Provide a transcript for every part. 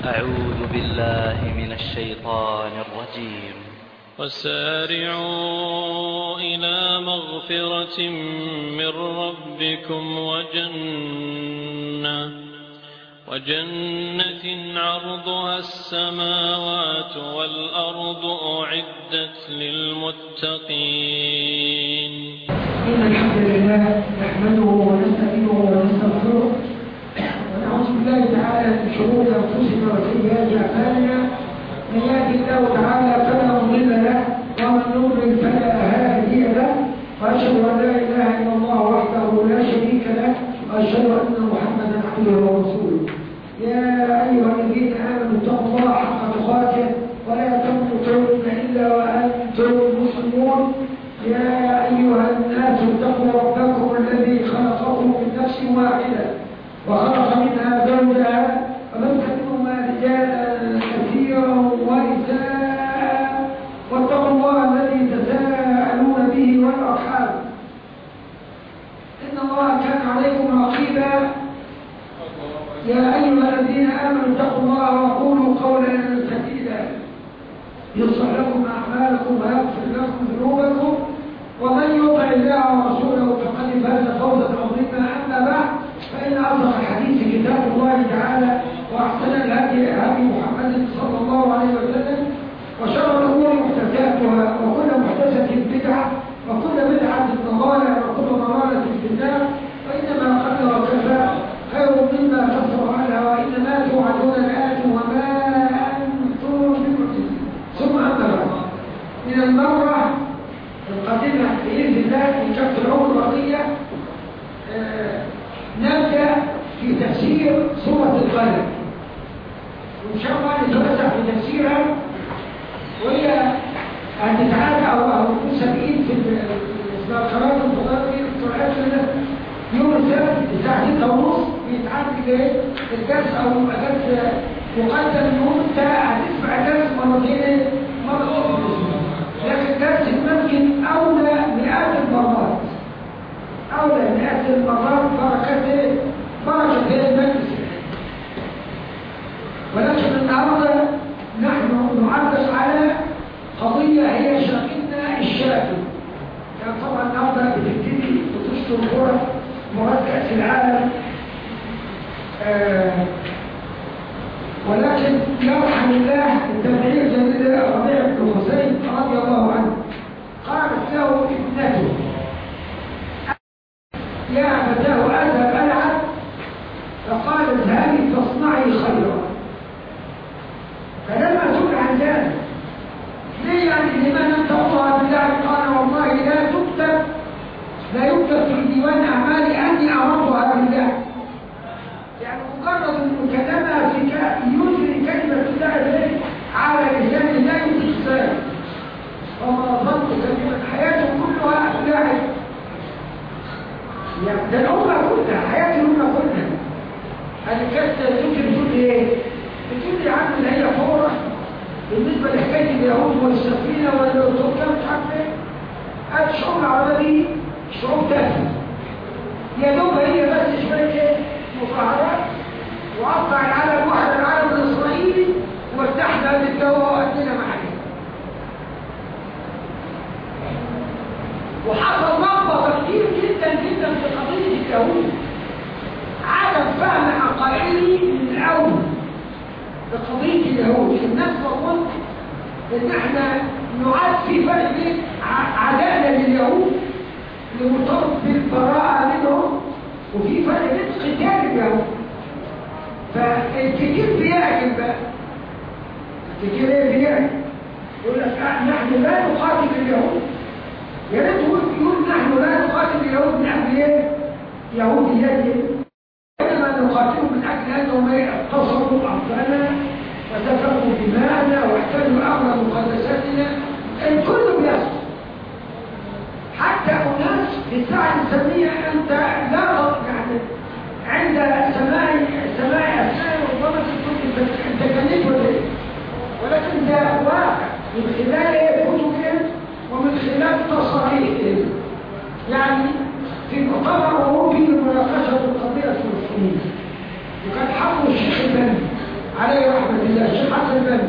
أعوذ بالله من الشيطان الرجيم وسارعوا إلى مغفرة من ربكم وجنة وجنة عرضها السماوات والأرض أعدت للمتقين إن الحمد لله نحمده ونستعينه ونستغفره ونعوذ بالله تعالى من شرور أنفسنا وسيئات أعمالنا من يهده الله تعالى فلا مضل له ومن يضلل فلا هادي له وأشهد أن لا إله إلا الله وحده لا شريك له وأشهد أن محمدا عبده ورسوله يا أيها الذين آمنوا اتقوا الله حق تقاته ولا تموتن إلا وأنتم مسلمون يا أيها الناس اتقوا ربكم الذي خلقكم من نفس واحدة وخلق منها زوجها وبث منهما رجالا كثيرا ونساء واتقوا الله الذي تساءلون به والأرحام إن الله كان عليكم رقيبا يا أيها الذين آمنوا اتقوا الله وقولوا قولا سديدا يصلح لكم أعمالكم ويغفر لكم ذنوبكم ومن يطع الله ورسوله فقد فاز فوزا عظيما أما بعد فإن أصدق الحديث كتاب الله تعالى وأحسن الهدي هدي محمد صلى الله عليه وسلم وشر الأمور محدثاتها وكل محدثة بدعة وكل بدعة ضلالة وكل ضلالة في النار وإنما قل وكفى خير مما كثر عنها وإنما توعدون الآت وما أنتم بمعجزين ثم أما بعد من المرة القادمة بإذن الله في كف العمر البقية آه نبدأ في تفسير سورة القلم وإن شاء الله نتوسع في تفسيرها وهي أن تتعاد أو أو مسابقين في القرارات الفضائية القرآن يوم السبت الساعة 6 ونص بيتعاد الدرس أو درس مقدم يوم أنت هتسمع درس مرتين مرة في الأسبوع لكن درس ممكن أولى مئات المرات أولى مئات المرات بركة بركة المجلس ولكن النهارده نحن نعرض على قضية هي شاغلنا الشاغل كان طبعا النهارده بتبتدي بطولة الكرة مباراة كأس العالم آه ولكن يرحم الله التابعية الجليلة ربيع بن حسين رضي الله عنه قالت له ابنته يا فتاه أذهب ألعب فقال اذهبي فاصنعي خيرا فلما سئل عن ذلك ليه يعني لمن لم تقطع بالله قال والله لا تكتب لا يكتب في ديوان أعمالي أني أمرتها بالله يعني مجرد المكلمة في يجري كلمة الله إليه على لسان لا يمكن ذلك وما ظنت كلمة حياته كلها لاعب يعني ده الأمة كلها حياة الأمة كلها هذه كانت ممكن تقول ايه؟ بتقول لي عم اللي هي فورة بالنسبة لحكاية اليهود والسفينة والتركيا مش عارف ايه الشعوب العربية شعوب تافهة يا دوب هي بس شوية ايه؟ مظاهرات وقطع العالم واحد العالم الإسرائيلي وارتحنا بالجو وقدنا معاه وحصل لخبطه كتير جدا جدا في قضيه اليهود عدم فهم عقائدي من الاول لقضيه اليهود الناس تظن ان احنا نعاد في فرق بين عدائنا لليهود لمرتبط بالبراءه منهم وفي فرق بين قتال اليهود فالكتير بيعجب بقى الكتير ايه بيعجب يقول لك نحن لا نقاتل اليهود يا ريت يقول يقول نحن لا نقاتل اليهود من اجل ايه؟ يهوديتهم انما نقاتلهم من اجل انهم اغتصبوا ارضنا وسفكوا دماءنا واحتلوا امر مقدساتنا الكل بيصل حتى اناس في الساعه الاسلاميه انت لا يعني عند سماع سماع اسماء ربما تكون انت جنيت ولا ايه؟ ولكن ده واقع من خلال كتبهم ومن خلال تصاريحهم يعني في مؤتمر اوروبي لمناقشه القضيه الفلسطينيه وكان حضر الشيخ البني عليه رحمة الله الشيخ حسن البنا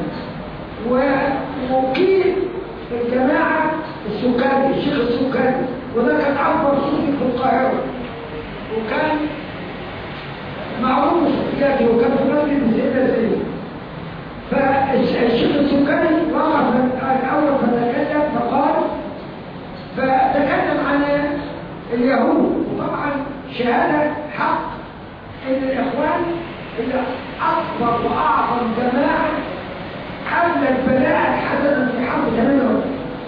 ومقيم الجماعة السكاني الشيخ السكاني وده كان أكبر صوفي في القاهرة وكان معروف صوفياتي وكان في مسجد سيدنا زينب فالشيخ السكاني وقف الأول فتكلم فقال فتكلم عن اليهود وطبعا شهادة حق ان الاخوان اللي اكبر واعظم جماعة حمل البلاء الحسنة في حرب 48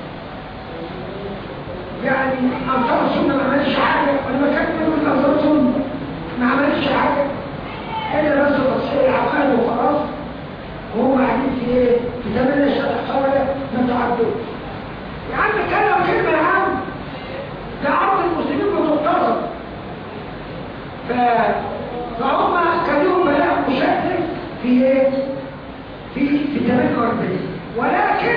يعني انصار السنة ما عملش حاجة ولما كان من انصار السنة ما عملش حاجة الا بس تصحيح العقائد وخلاص وهم قاعدين في ايه؟ في ثمانية شهر قولة ما تعدوا يا عم كلمة كلمة يا عم ده عرض المسلمين بتقتصر ف... فهم كان لهم بلاء مشكل في ايه؟ في في 48 ولكن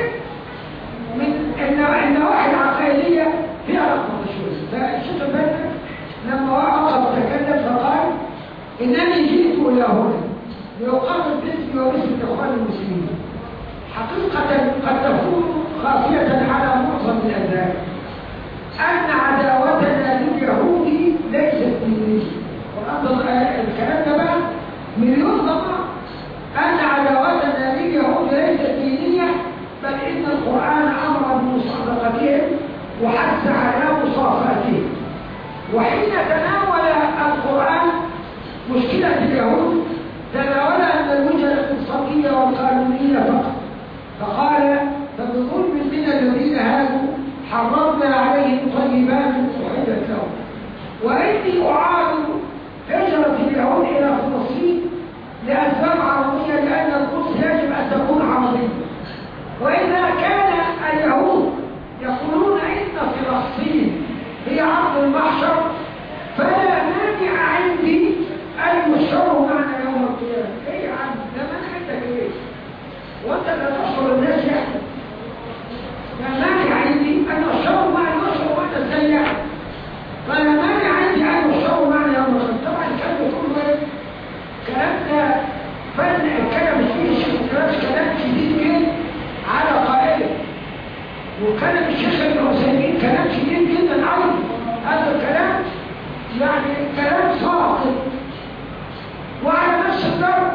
من النواحي العقائدية فيها رقم شوية فالشيخ البنا لما وقف وتكلم فقال إنني جئت إلى هنا لأقابل باسمي وباسم الإخوان المسلمين حقيقة قد تكون خافية على معظم الأذان أن عداوتنا لليهود ليست دينية وأفضل الكلام ده بقى مليون مرة أن عداوتنا لليهود ليست دينية بل إن القرآن أمر بمصادقتهم وحث على مصافاتهم وحين تناول القرآن مشكلة اليهود تناولها من الوجهة الاقتصادية والقانونية فقط فقال فبظلم من الذين هادوا حرمنا عليهم طيبات أحدت لهم وإني أعاد هجرة اليهود إلى فلسطين لأسباب عربية لأن القدس يجب أن تكون عربية وإذا كان اليهود يقولون إن فلسطين هي عرض المحشر فلا مانع عندي أن يشروا معنا يوم القيامة إيه يا عم ده من عندك إيه وأنت لا تشعر الناس يعني لا مانع عندي أن يشروا معنا يشروا معنا السيئة فلا مانع عندي أن يشروا معنا يوم القيامة طبعا الكلام كله إيه كلام ده فن الكلام فيه الشيخ كلام كلام شديد جدا على قائله وكلام الشيخ ابن عثيمين كلام شديد جدا عليه هذا الكلام يعني كلام ساقط وعلى نفس الدرجة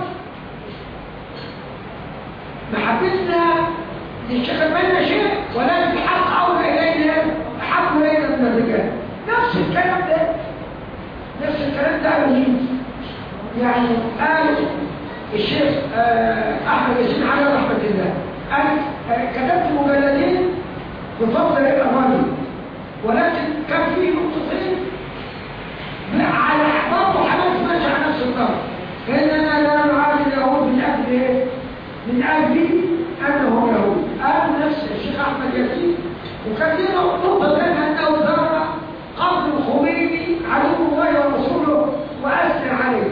محبتنا للشيخ البنا شيء ولكن الحق أولى إلينا أحب إلينا من الرجال نفس الكلام ده نفس الكلام ده مين يعني قال الشيخ آه أحمد ياسين عليه رحمة الله قال آه كتبت مجلدين بفضل الأماني ولكن كان في نقطتين على احباط وحماس ماشي على نفس الطرف فاننا لا نعادي اليهود من اجل ايه؟ من اجل انهم يهود قال نفس الشيخ احمد ياسين وكان لنا نقطه ثانيه انه ذكر قبل الخميني عدو الله ورسوله واثر عليه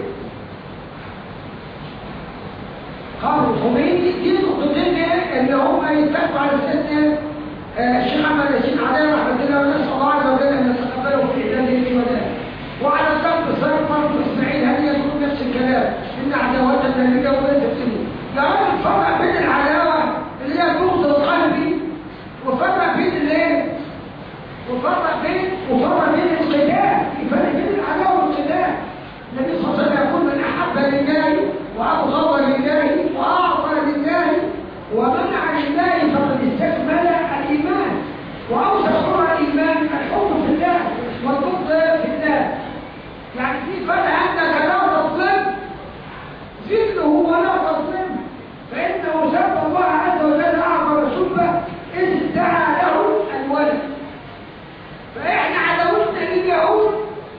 قبل الخميني دي نقطتين اللي هم يتفقوا على سيدنا الشيخ احمد ياسين عليه رحمه الله ونسال الله عز وجل ان يتقبله في اعداده وذلك وعلى الضرب صار برضه اسماعيل هل يقول نفس الكلام ان عداوتنا اللي جابوا انت بتني يا راجل فرق بين العداوه اللي هي بغض القلب وفرق بين الايه وفرق بين وفرق بين القتال الفرق بين العداوه والقتال النبي صلى الله عليه وسلم يقول من احب لله وابغض لله واعطى لله ومنع لله فقد استكمل الايمان واوسع صور الايمان الحب في الله والبغض في الله يعني في فرق عندك لا تظلم ذله ولا تظلم فإنه سب الله عز وجل أعظم سبة إذ ادعى له الولد فإحنا عداوتنا لليهود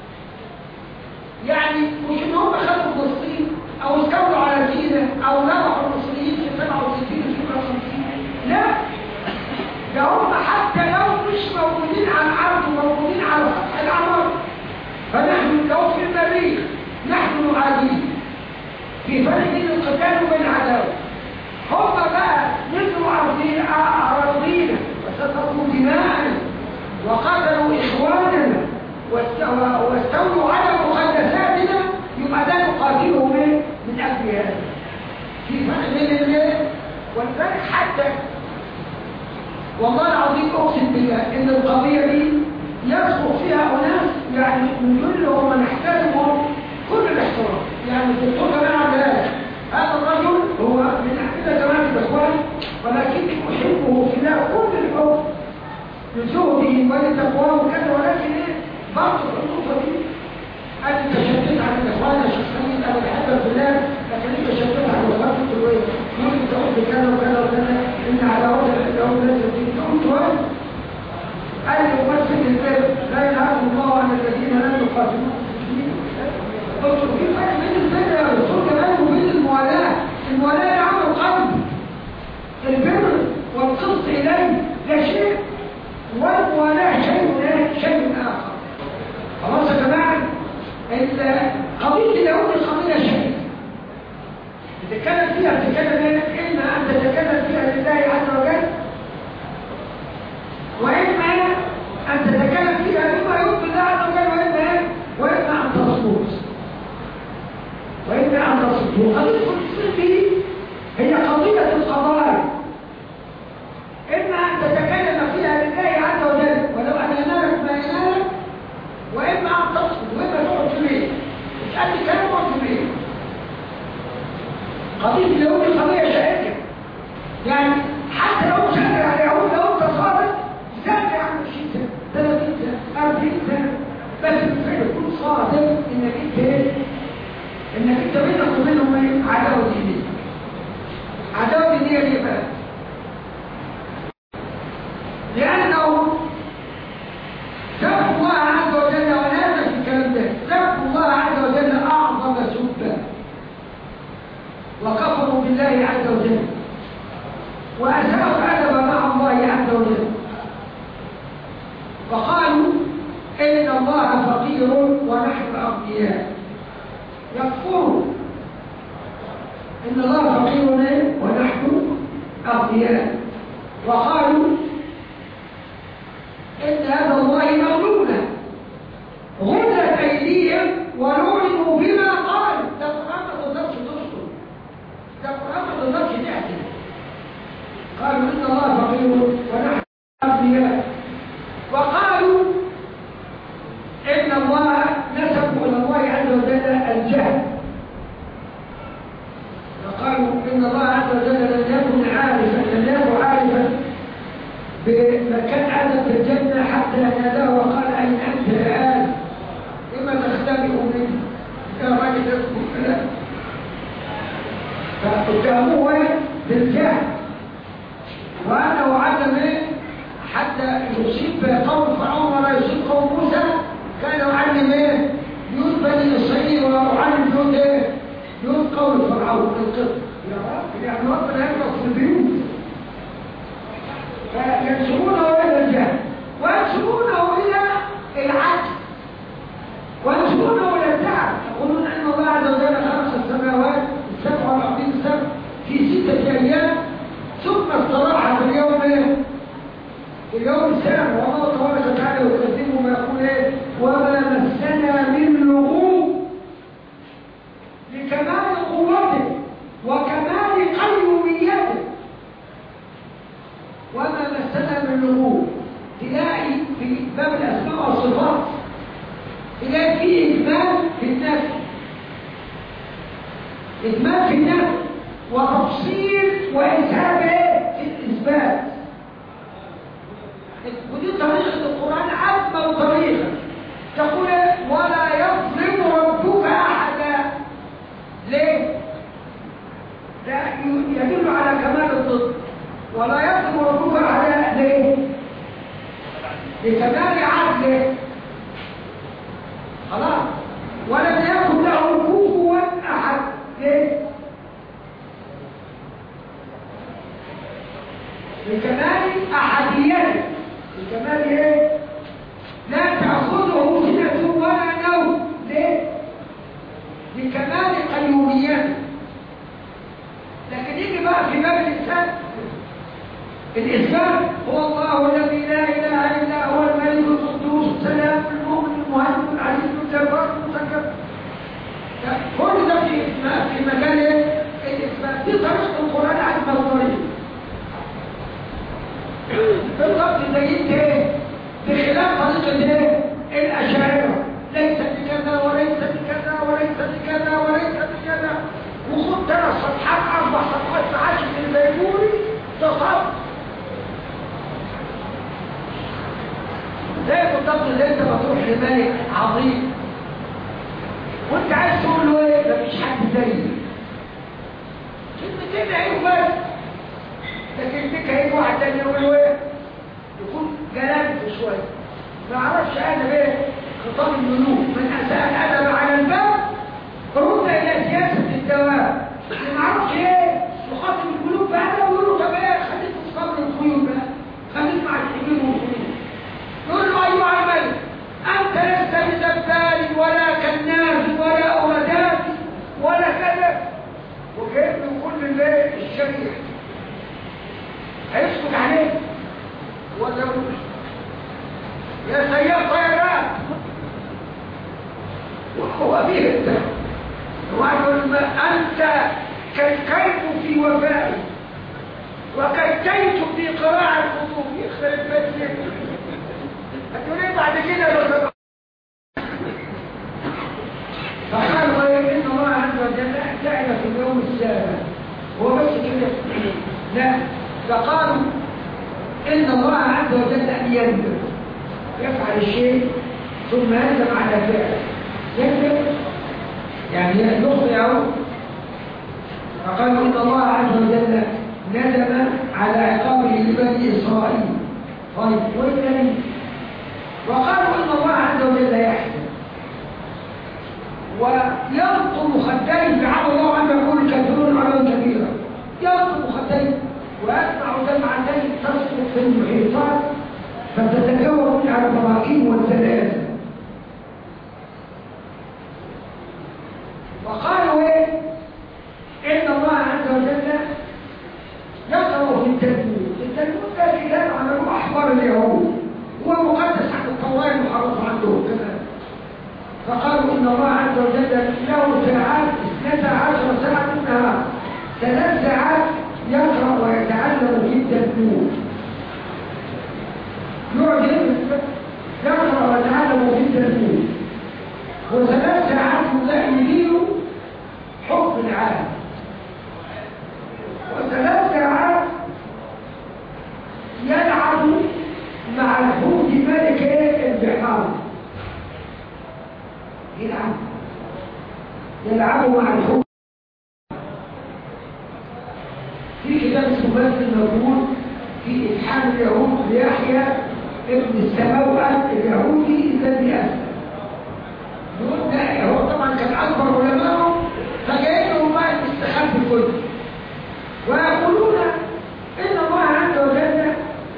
يعني مش إن هم خدوا فلسطين أو استولوا على سينا أو ذبحوا المصريين في 67 في 50 لا ده هم حتى لو مش موجودين على الأرض وموجودين على سطح الأرض فنحن لو في المريخ نحن نعاديه في فرق بين القتال وبين العداوة هم بقى نزلوا أراضينا وسفكوا دماءنا وقتلوا إخواننا واستولوا على مقدساتنا يبقى ده نقاتلهم من أجل هذا في فرق بين الايه والفرق حتى والله العظيم اقسم بالله ان القضيه دي يصدق فيها اناس يعني نجلهم ونحترمهم كل الاحترام يعني الدكتور كمان عبد هذا الرجل هو من احد جماعه الاخوان ولكني احبه في الله كل الحب لزهده ولتقواه وكذا ولكن ايه برضه الخطوطه دي انا تشددت على الاخوان الشخصيين انا بحب الفلان لكن انت شددت على الاخوان قلت له ايه؟ ممكن تقول كذا وكذا وكذا ان على وجه الحجاب لازم تيجي قلت له قال لي ممثل البر لا ينهاكم الله عن الذين لم يقاتلوكم في الدين قلت له في فرق بين البر يا دكتور كمان وبين الموالاه الموالاه يا عم القلب البر والقسط اليه ده شيء والموالاه شيء شيء اخر خلاص يا جماعه قضيه اليهود قضيه شيء تتكلم فيها تتكلم اما ان تتكلم فيها لله عز وجل واما ان تتكلم فيها بما يرضي الله عز وجل واما واما ان تصمت واما ان تصمت وقضيه الصدق هي قضيه القضايا اما ان تتكلم فيها لله عز وجل ولو ان ينالك ما ينالك واما ان تصمت واما تقعد في البيت اسالني كلام اقعد في البيت قضيه اليهود قضيه شائكه يعني حتى لو شارع على اليهود لو انت صادق زاد عن 20 سنه 30 سنه 40 سنه بس بالفعل تكون صادق انك انت ايه؟ انك انت بينك وبينهم ايه؟ عداوه دينيه عداوه دينيه ليه بقى؟ لانه سبب الله عز وجل ونازل في الكلام ده سبب الله عز وجل اعظم سبا وكفروا بالله عز وجل وأساءوا الأدب مع الله عز وجل وقالوا إن الله فقير ونحن أغنياء يكفروا إن الله فقير ونحن أغنياء وقالوا إن هذا الله مغلولا غلت أيديهم ولعنوا بما قالوا ده قرآن ما تقدرش تذكر ده قرآن ما تقدرش تحكي قالوا إن الله فقير ونحن أغنياء وقالوا إن الله نسبوا إلى الله عز وجل الجهل وقالوا إن الله عز وجل لم يكن عارفا لم يكن عارفا بمكان آدم في الجنة حتى ناداه وقال أين أنت يا آدم لما تختبئ مني يا راجل يذكر كلام فاتهموه بالجهل وأنا وعدم حتى يصيب قوم فرعون ولا يصيب قوم موسى كان يعلم ايه يوت بني اسرائيل ويعلم يوت ايه يوت قوم فرعون القط يا رب يعني ربنا يخلق في البيوت فينسبونه الى الجهل وينسبونه الى العدل وينسبونه الى التعب يقولون ان الله عز وجل خلق السماوات السبع والارضين السبع في سته ايام ثم استراح في اليوم ايه في اليوم السابع والله تبارك وتعالى يقدمه ويقول ايه وما مسنا من لغوب لكمال قوته وكمال قيوميته وما مسنا من لغوب تلاقي في باب الاسماء والصفات تلاقي فيه اجمال في النفس اجمال في النفس وتفصيل وإسهاب في الإثبات ودي طريقة القرآن أجمل طريقة تقول ولا يظلم ربك أحدا ليه؟ ده يدل على كمال الضد ولا يظلم ربك أحدا ليه؟ لكمال عدله خلاص ولم يكن له كفوا أحد ليه؟ لكمال أحديته لكمال إيه؟ لا تأخذه سنة ولا نوم ليه؟ لكمال قيوميته لكن يجي بقى في باب الإنسان الإسلام هو الله الذي لا إله إلا هو الملك القدوس السلام المؤمن المهيمن العزيز الجبار المتكبر كل ده في في مجال الإثبات دي اربع صفحات في عشر من البيبوري تصب زي بالضبط اللي انت بتروح لملك عظيم وانت عايز تقول له ايه مفيش حد زيي كلمتين عيب بس لكن ديك هيجي واحد تاني يقول له ايه يكون جلالته شويه ما اعرفش انا ايه خطاب الملوك من اساء الادب على الباب رد الى سياسه الدواب اللي ما اعرفش ايه يخاطب الملوك بهذا ويقول له طب ايه خليك في صبر الخيول بقى خليك مع الحجين والمسلمين يقول له ايها الملك انت لست بزبال ولا كناز ولا اولاد ولا كذا وجايب له كل الليل الشريح هيسكت عليه ولا يقول يا سيار طيران وهو به الدم وقال أنت كالكيف في وفائي وكالكيت في قراءة الخطوب يخرب بيت هتقول ايه بعد كده لو سمحت فقال غير ان الله عز وجل جعل في اليوم السابع هو بس كده لا فقالوا ان الله عز وجل ان يندم يفعل الشيء ثم يندم على فعله يندم يعني يخطئ فقالوا ان الله عز وجل ندم على عقابه لبني اسرائيل طيب والثاني وقالوا ان الله عز وجل يحزن ويلطم خديه فعل الله ان يكون الكافرون على كبيرا يلطم خديه ويسمع دمعتين تسقط في المحيطات فتتكون على البراكين والزلازل وقالوا ايه ان الله عز وجل يقرأ في التلمود التلمود ده كتاب عن احبار اليهود هو مقدس عن التوراة المحرف عندهم كمان فقالوا ان الله عز وجل له ساعات اثنتا عشر ساعة في النهار ثلاث ساعات يقرأ ويتعلم في التلمود يعجب يقرأ ويتعلم في التلمود وثلاث ساعات لا يدين حب العالم وثلاث ساعات يلعب مع الحوت ملك البحار يلعب يلعب مع الحوت في كتاب اسمه بس الموجود في إلحام اليهود ليحيى ابن السماوة اليهودي الذي أسلم يقول ده هو طبعا كان أكبر علمائهم فجاي لهم بقى الاستخبي كله ويقولون إن الله عز وجل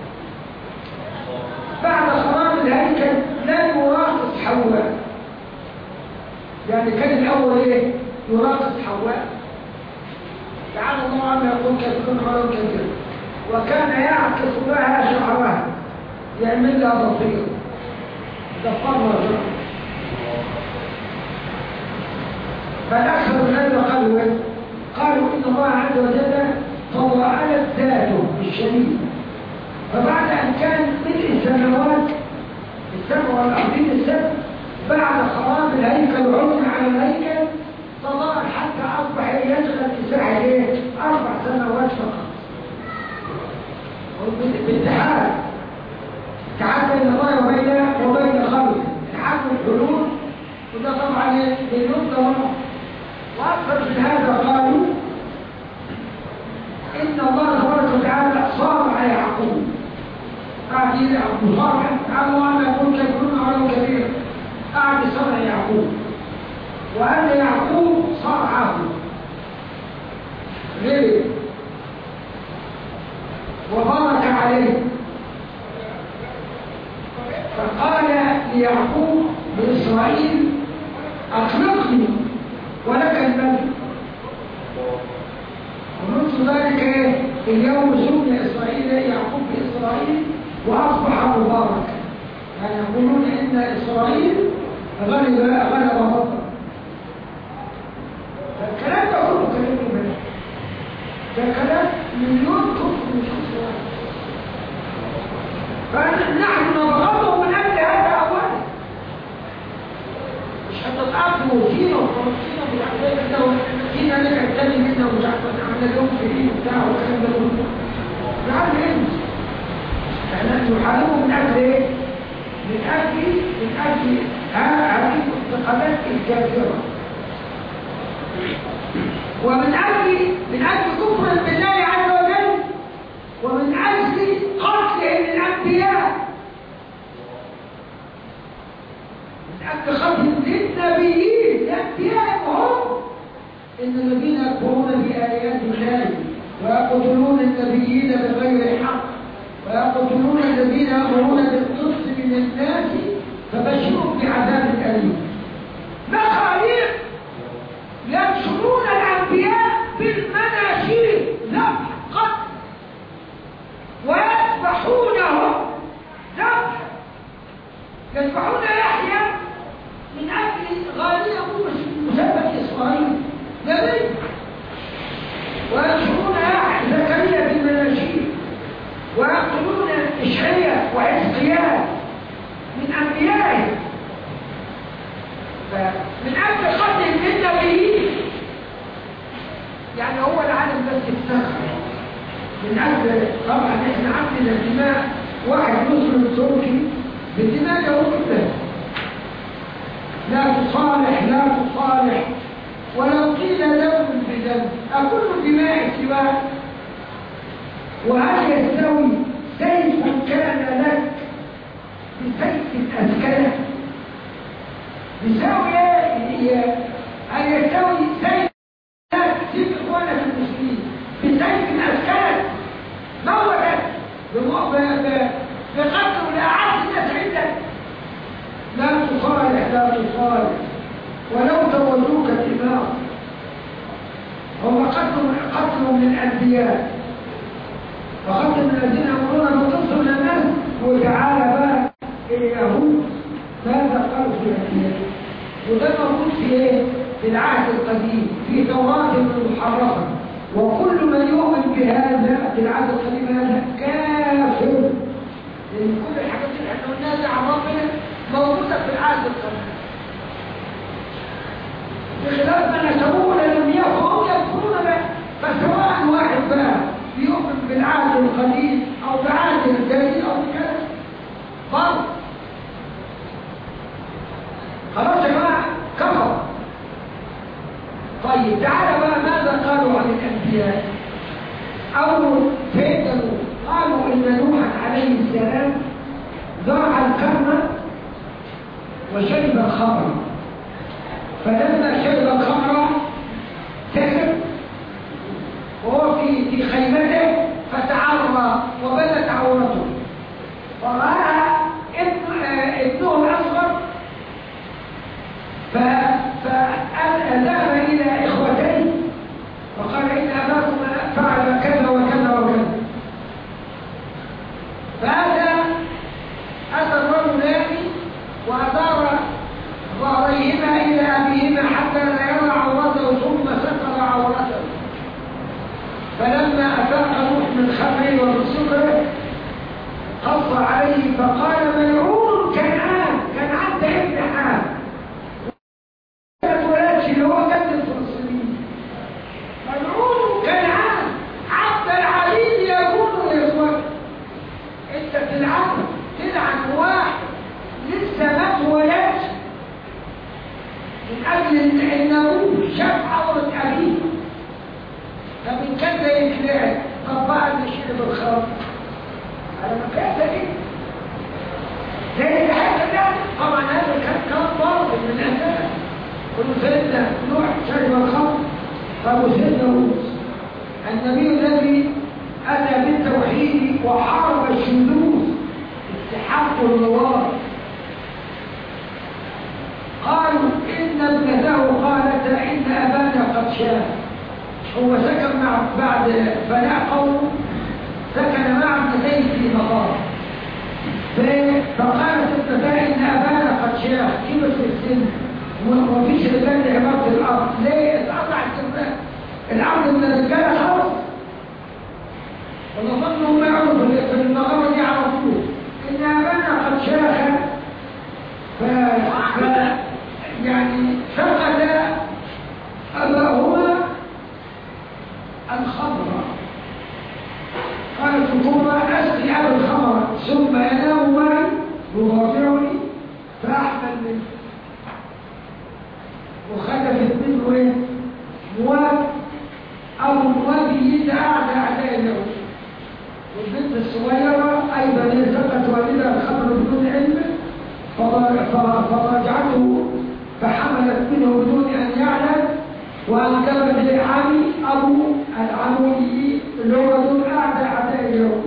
بعد خراب الهيكل لا يراقص حواء يعني كان الأول إيه؟ يراقص حواء تعالى الله عما يقول كثير ولو كثير وكان يعكس لها شعرها يعمل لها ضفير ضفرها فالأكثر من هذا قالوا إيه؟ قالوا إن الله عز وجل تضاءلت ذاته بالشديد فبعد أن كان ملء السماوات السبع والأرضين السبع بعد خراب الهيكل وعمل على الهيكل تضاءل حتى أصبح يشغل مساحة إيه؟ أربع سنوات فقط بالاتحاد اتحاد بين الله وبين وبين خلقه اتحاد الحلول وده طبعا بالنقطة وأكثر من هذا قالوا إن الله تبارك وتعالى صار على يعقوب قاعد يعقوب صار تعالى وأنا يقول كبيرون على كبير قاعد صار يعقوب وأن يعقوب صرعه ليه وبارك عليه فقال ليعقوب لإسرائيل أخلقني ولك الملك ومنذ ذلك ايه اليوم سمي إسرائيل يعقوب بإسرائيل وأصبح مبارك يعني يقولون إن إسرائيل غلب غلب مصر فالكلام ده كله كلام الملك ده كلام مليون كفر مش كفر فنحن نبغضه من أجل هذا أولا مش هتتعبوا فينا وفرصينا بالعبادة ده فينا رجع تاني منا ومش عارف عملنا لهم في ايه وبتاع والكلام ده كله نعرف ايه احنا نحاربه من اجل ايه؟ من اجل من اجل هذه المعتقدات الكافره ومن اجل من اجل كفر بالله عز وجل ومن اجل قتل الانبياء من اجل قتل للنبيين الانبياء هم ان الذين يكفرون بايات الله ويقتلون النبيين بغير حق ويقتلون الذين يامرون بالقسط من الناس فبشرهم بعذاب اليم مخاليق ينشرون الانبياء بالمناشير ذبح قتل ويذبحونهم ذبح يذبحون يحيى من اجل غاليه مسبب اسرائيل نبي وينشرون يحيى زكريا بالمناشير ويقتلون اشعياء وحزقيال من انبيائه فمن اجل قتل النبيين يعني هو العالم بس افتخر من اجل طبعا احنا عندنا دماء واحد مسلم تركي بالدماء يهودية لا تصالح لا تصالح ولو قيل دم بدم أكل دماء سواء وهل يستوي سيف كان لك بسيف أسكنه يساوي ايه هل يساوي سيف لك سيف إخوانك المسلمين بسيف أسكنك موتك بقتل لأعز الناس عندك لا تصالح لا تصالح ولو تولوك الإمام هم قتلوا قتلوا من الأنبياء وقتل من الذين يأمرون بالقسط من الناس وتعالى بقى اليهود ماذا قالوا في الأنبياء وده موجود في ايه؟ في العهد القديم في توراة محرفة وكل من يؤمن بهذا في العهد القديم هذا كافر لأن كل الحاجات اللي احنا قلناها دي عن ربنا موجودة في العهد القديم بخلاف ما نسبوه لم يكن هم يذكرون به فسواء واحد بقى يؤمن بالعهد القديم او بعهد الجديد او كذا فرض خلاص يا جماعه كفر طيب تعالى بقى ماذا قالوا عن الانبياء اول فئه قالوا ان نوحا عليه السلام زرع الكرم وشرب الخمر فلما شرب الخمر سكت وهو في في خيمته فتعرى وبدت عورته فراى ابن ابنه الاصغر فذهب الى اخوتيه وقال ان اباكم فعل كذا وكذا وكذا فاتى اتى الرجلان وادار ظهريهما الى ابيهما حتى لا يرى عورته ثم ستر عورته فلما افاق نوح من خمره ومن سكره قص عليه فقال ملعون كنعان كنعان ده ابن حام الولاد اللي هو جد الفلسطينيين ملعون كنعان عبد العليم يكون يزوج انت تلعن تلعن واحد لسه ما اتولدش من اجل ان ان ابوه شاف عورة ابيه فمن كان ده يتلعن طب بعد شرب الخمر على مكان ده ايه زي الحاجة ده طبعا هذا كان كان ضرب من الاساس قلوا سيدنا نوح شرب الخمر فابو سيدنا موسى النبي الذي اتى بالتوحيد وحارب الشذوذ استحق النوار قالوا ان ابنته قالت ان ابانا قد شاف هو سكن مع بعد فناء قومه سكن مع ابنتيه في مقام فقالت ابنتاه ان ابانا قد شاف كبر في السن ومفيش رجال لعبارة الارض ليه اتقطع السنة العبد من الرجاله خلاص ونظن هم يعرفوا في المقامة دي على طول ان ابانا قد شاخ ف... ف... يعني فقد أباهما ثم ينام معي يضاجعني فأحمل منه وخلفت منه ايه؟ مواد أو المواد اللي قاعدة أعداء اليوم والبنت الصغيرة أيضا التقت والدها الخمر بدون علم فراجعته فحملت منه بدون أن يعلم وأنجبت لعامي أبو العمودي اللي هو دون أعدى أعداء اليوم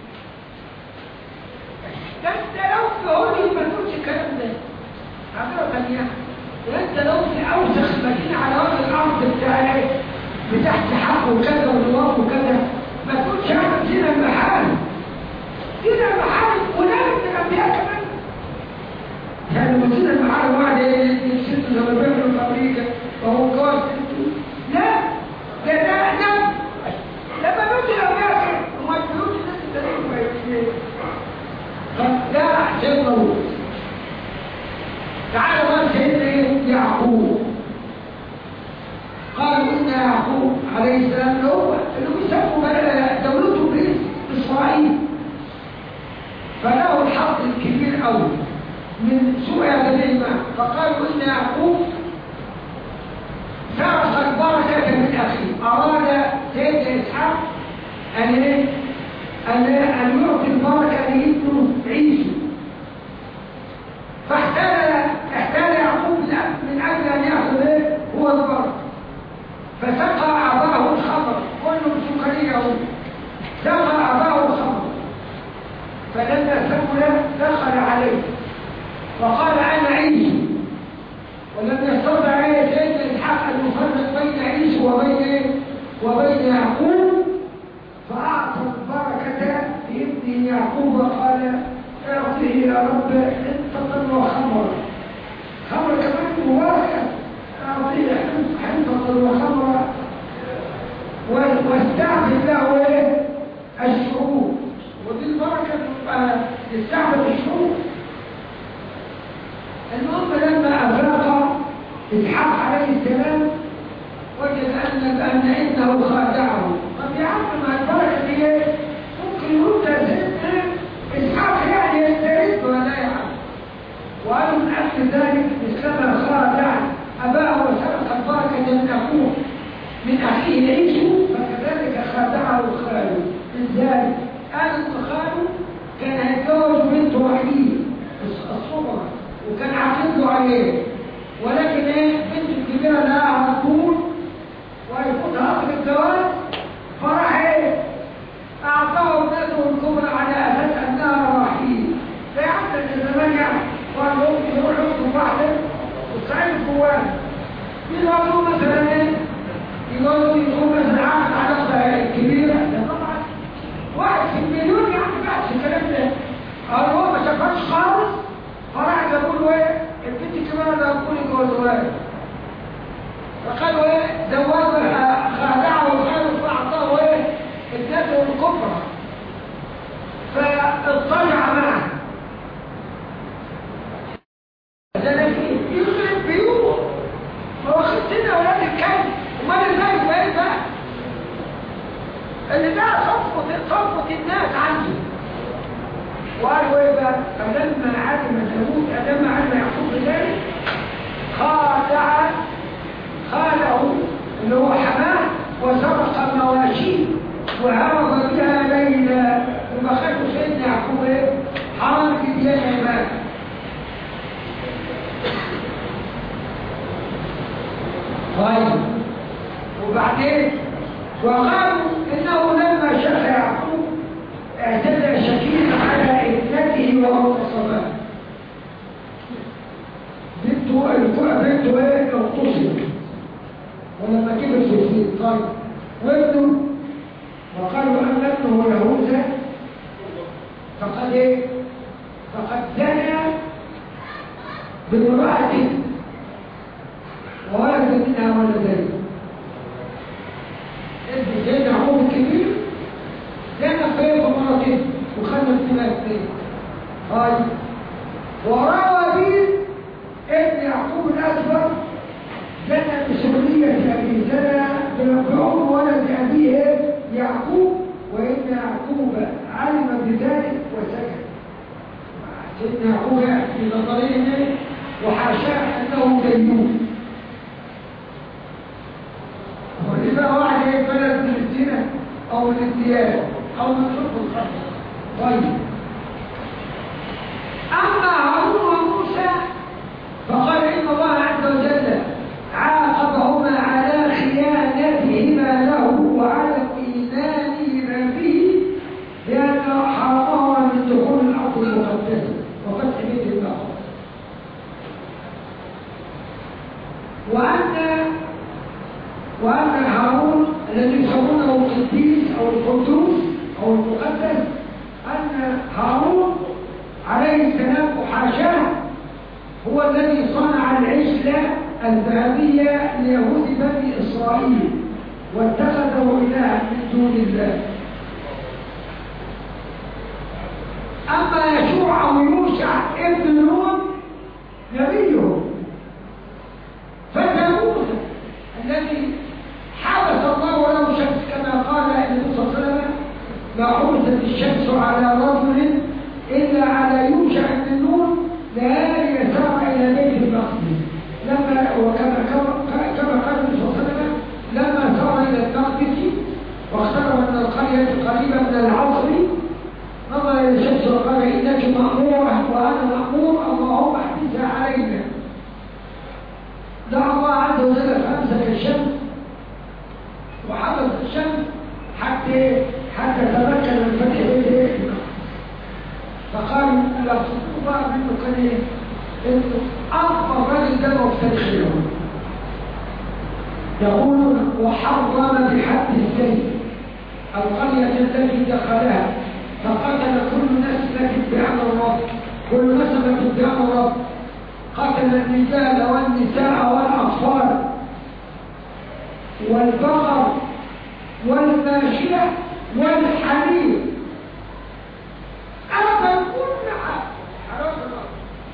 ده انت لو في هوني ما تقولش الكلام ده عبارة ثانية ده انت لو في أوسخ مدينة على وجه الأرض بتاعك بتحت حق وكذا ونواف وكذا ما تقولش اعمل دين المحال دين المحال ولازم تبقى فيها كمان يعني مدينة المحال واحد يسد لما بيعملوا في أمريكا وهو كويس لا ده ده أعلم لما نزل أمريكا وما تقولوش الناس التاريخ ما يفسير ده أحسن موت تعالوا بقى سيدنا يعقوب قالوا إن يعقوب عليه السلام اللي هو اللي بيسموا بقى دولته باسم إسرائيل فله الحظ الكبير قوي من سوء هذا الإيمان فقالوا إن يعقوب سرق البركة من أخيه أراد سيدنا إسحاق أن إيه؟ أن أن يعطي البركة لابنه عيسو فاحتال احتال يعقوب من أجل أن يأخذ إيه؟ هو البركة فسقى أباه الخمر كل سكريه سقى أباه الخمر فلما سكر دخل عليه وقال أنا عيسو ولم يستطع سيدنا إسحاق أن يفرق بين عيسو وبين وبين يعقوب فأعطى البركة لابنه يعقوب قال اعطيه يا رب انت وخمر خمر كمان مباركة أعطيه حنطة وخمر واستعبد له ايه الشعوب ودي البركة تبقى تستعبد الشعوب المهم لما أفاق إسحاق عليه السلام وجد أن أن ابنه خادعه طب يا عم ما البركة دي إيه؟ ممكن يقول ده سيدنا إسحاق يعني يسترد ولا يا عم وقالوا من أجل ذلك إسلام خادع أباه وسرق البركة من أخوه من أخيه عيسو فكذلك خادعه خاله إزاي؟ قال إن خاله كان هيتجوز بنت وحيد الصغرى وكان عاقده عليه ولكن ايه بنت الكبيرة لها على طول ويفوتها أخذ الجواز فراح ايه أعطاه ابنته الكبرى على أساس أنها رحيل فيعمل الزمان يعني قال له يروح يخطب واحدة وتساعد جواه يقولوا مثلا ايه يقولوا يكون مثلا عقد علاقة كبيرة ده طبعا واحد في المليون يعني بعد الكلام ده قال هو ما شافهاش خالص فراح جابوا له ايه البنت كمان ده هتكون جوازوها فقالوا ايه زواجها خادعه وخالوا فاعطاه ايه ابنته الكبرى فاضطجع معه زناكين يخرب بيوته ما هو خدتنا اولاد الكلب امال ازاي بقى بقى اللي ده صفقه صفقه الناس عنده وقالوا ايه بقى فلما علم داوود لما علم يعقوب ذلك خادع خاله اللي هو حماه وسرق مواشيه وهرب بها ليلا يبقى خدوا سيدنا يعقوب ايه حرام في ديان عباد طيب وبعدين وقالوا انه لما شاف يعقوب اعتدى شكيل على ابنته وهو صباه بنته الكوع بنته ايه اغتصب ولما كبر في السن طيب وابنه وقالوا ان ابنه يهوذا فقد ايه فقد زنى بامرأة وولد منها ولدين ابن سيدنا يعقوب الكبير زنى في مرتين وخلف منها اثنين طيب وروى بيه ابن يعقوب الاكبر زنى بسرية ابي زنى بأم ولد ابيه يعقوب وان يعقوب علم بذلك وسكت سيدنا يعقوب في نظرهم وحاشاه انه ديون ولذا واحد يتبلد من الزنا او من الديانه او من حب الخمر طيب اما هارون وموسى فقال ان الله عز وجل عاقبهما على خيانتهما له وعلى ايمانهما به لان حرمهما من دخول الارض المقدسه وفتح بيت الله وان وان هارون الذي يسمونه القديس او القدوس او المقدس ان هارون عليه السلام وحاشاه هو الذي صنع العجلة الذهبية ليهود بني إسرائيل واتخذه إلها من دون الله أما يشوع أو يوشع ابن نون نبيه فتى موسى الذي حبس الله له شمس كما قال النبي صلى الله عليه وسلم ما حبست الشمس على رجل إلا على يوشع بن نون لا يسار إلى بيت المقدس لما وكما كما كما قال النبي صلى الله عليه وسلم لما سار إلى المقدس واقترب من القرية قريبا من العصر نظر إلى الشمس وقال إنك مأمورة وأنا مأمور اللهم احبسها علينا دعا الله عز وجل فأمسك الشمس وحبس الشمس حتى حتى تمكن من فتح بيت المقدس فقال لا تطلع منه كان ايه انه اكبر راجل ده مفترش اليوم يقول وحرم بحد السيف القرية التي دخلها فقتل كل نسمة بأمر الرب كل نسمة بأمر الرب قتل الرجال والنساء والأطفال والبقر والماشية والحليب أبدا كل حرام الأرض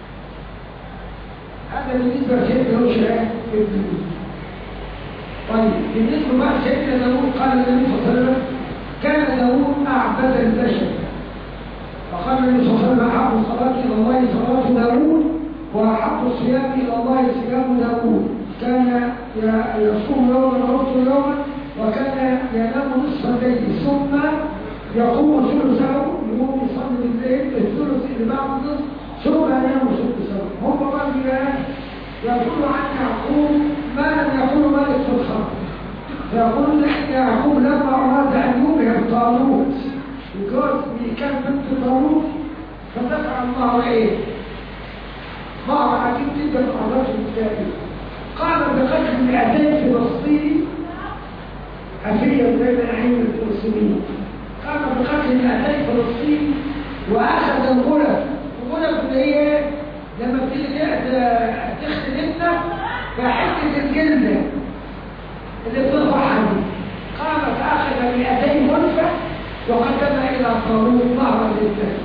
هذا بالنسبة لسيدنا وشعاء ابن طيب بالنسبة بقى سيدنا داوود قال النبي صلى الله عليه وسلم كان داوود أعبد البشر فقال النبي صلى الله عليه وسلم أحب الصلاة إلى الله صلاة داوود وأحب الصيام إلى الله صيام داوود كان يصوم يوما ويفطر يوما وكان ينام نصف الليل ثم يقوم ثلثه يقوم يصلي بالليل الثلث اللي بعد النصف ثم ينام ثلثه هم بقى يقول عن يعقوب ما لم يقول مالك في الخمر فيقولون ان يعقوب لما اراد ان يبهر طالوت وجوز كان بنت طالوت فدفع الله ايه ظهر عجيب جدا الرجل الثاني قام بقتل 200 فلسطيني أفية بين أعين المسلمين قام بقتل 200 فلسطيني وأخذ الغلف الغلف اللي هي لما بتيجي تغسل انت فحته الجلده اللي بترفعها دي قام فاخذ 200 غرفه وقدمها الى طالوت ظهرا للناس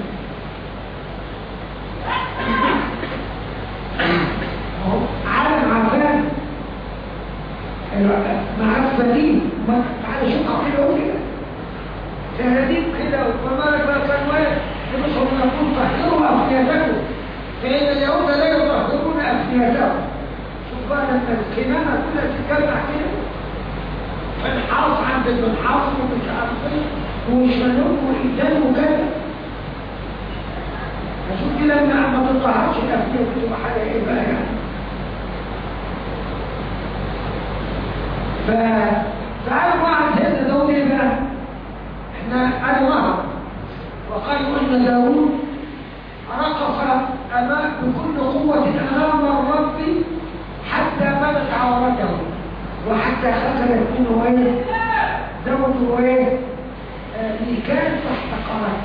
عالم عفان مع السليم على شقة كده وكده سهلين كده وما بالك بقى كان واقف يبصر من يقول طهروا افنيتكم فإن اليهود لا يطهرون افنيتهم شوف بقى لما الكنانة كلها تتجمع كده منحاص عند المنحاص ومش عارف ايه وشنون وإيتان وكذا أشوف كده إن ما تطهرش الأفنية بتبقى حاجة إيه بقى يعني فتعالوا مع سيدنا داود ايه بقى احنا انا ظهر وقالوا ان داود رقص امام بكل قوة امام الرب حتى بدت عورته وحتى خسرت منه ايه داود وايه كان تحت قرات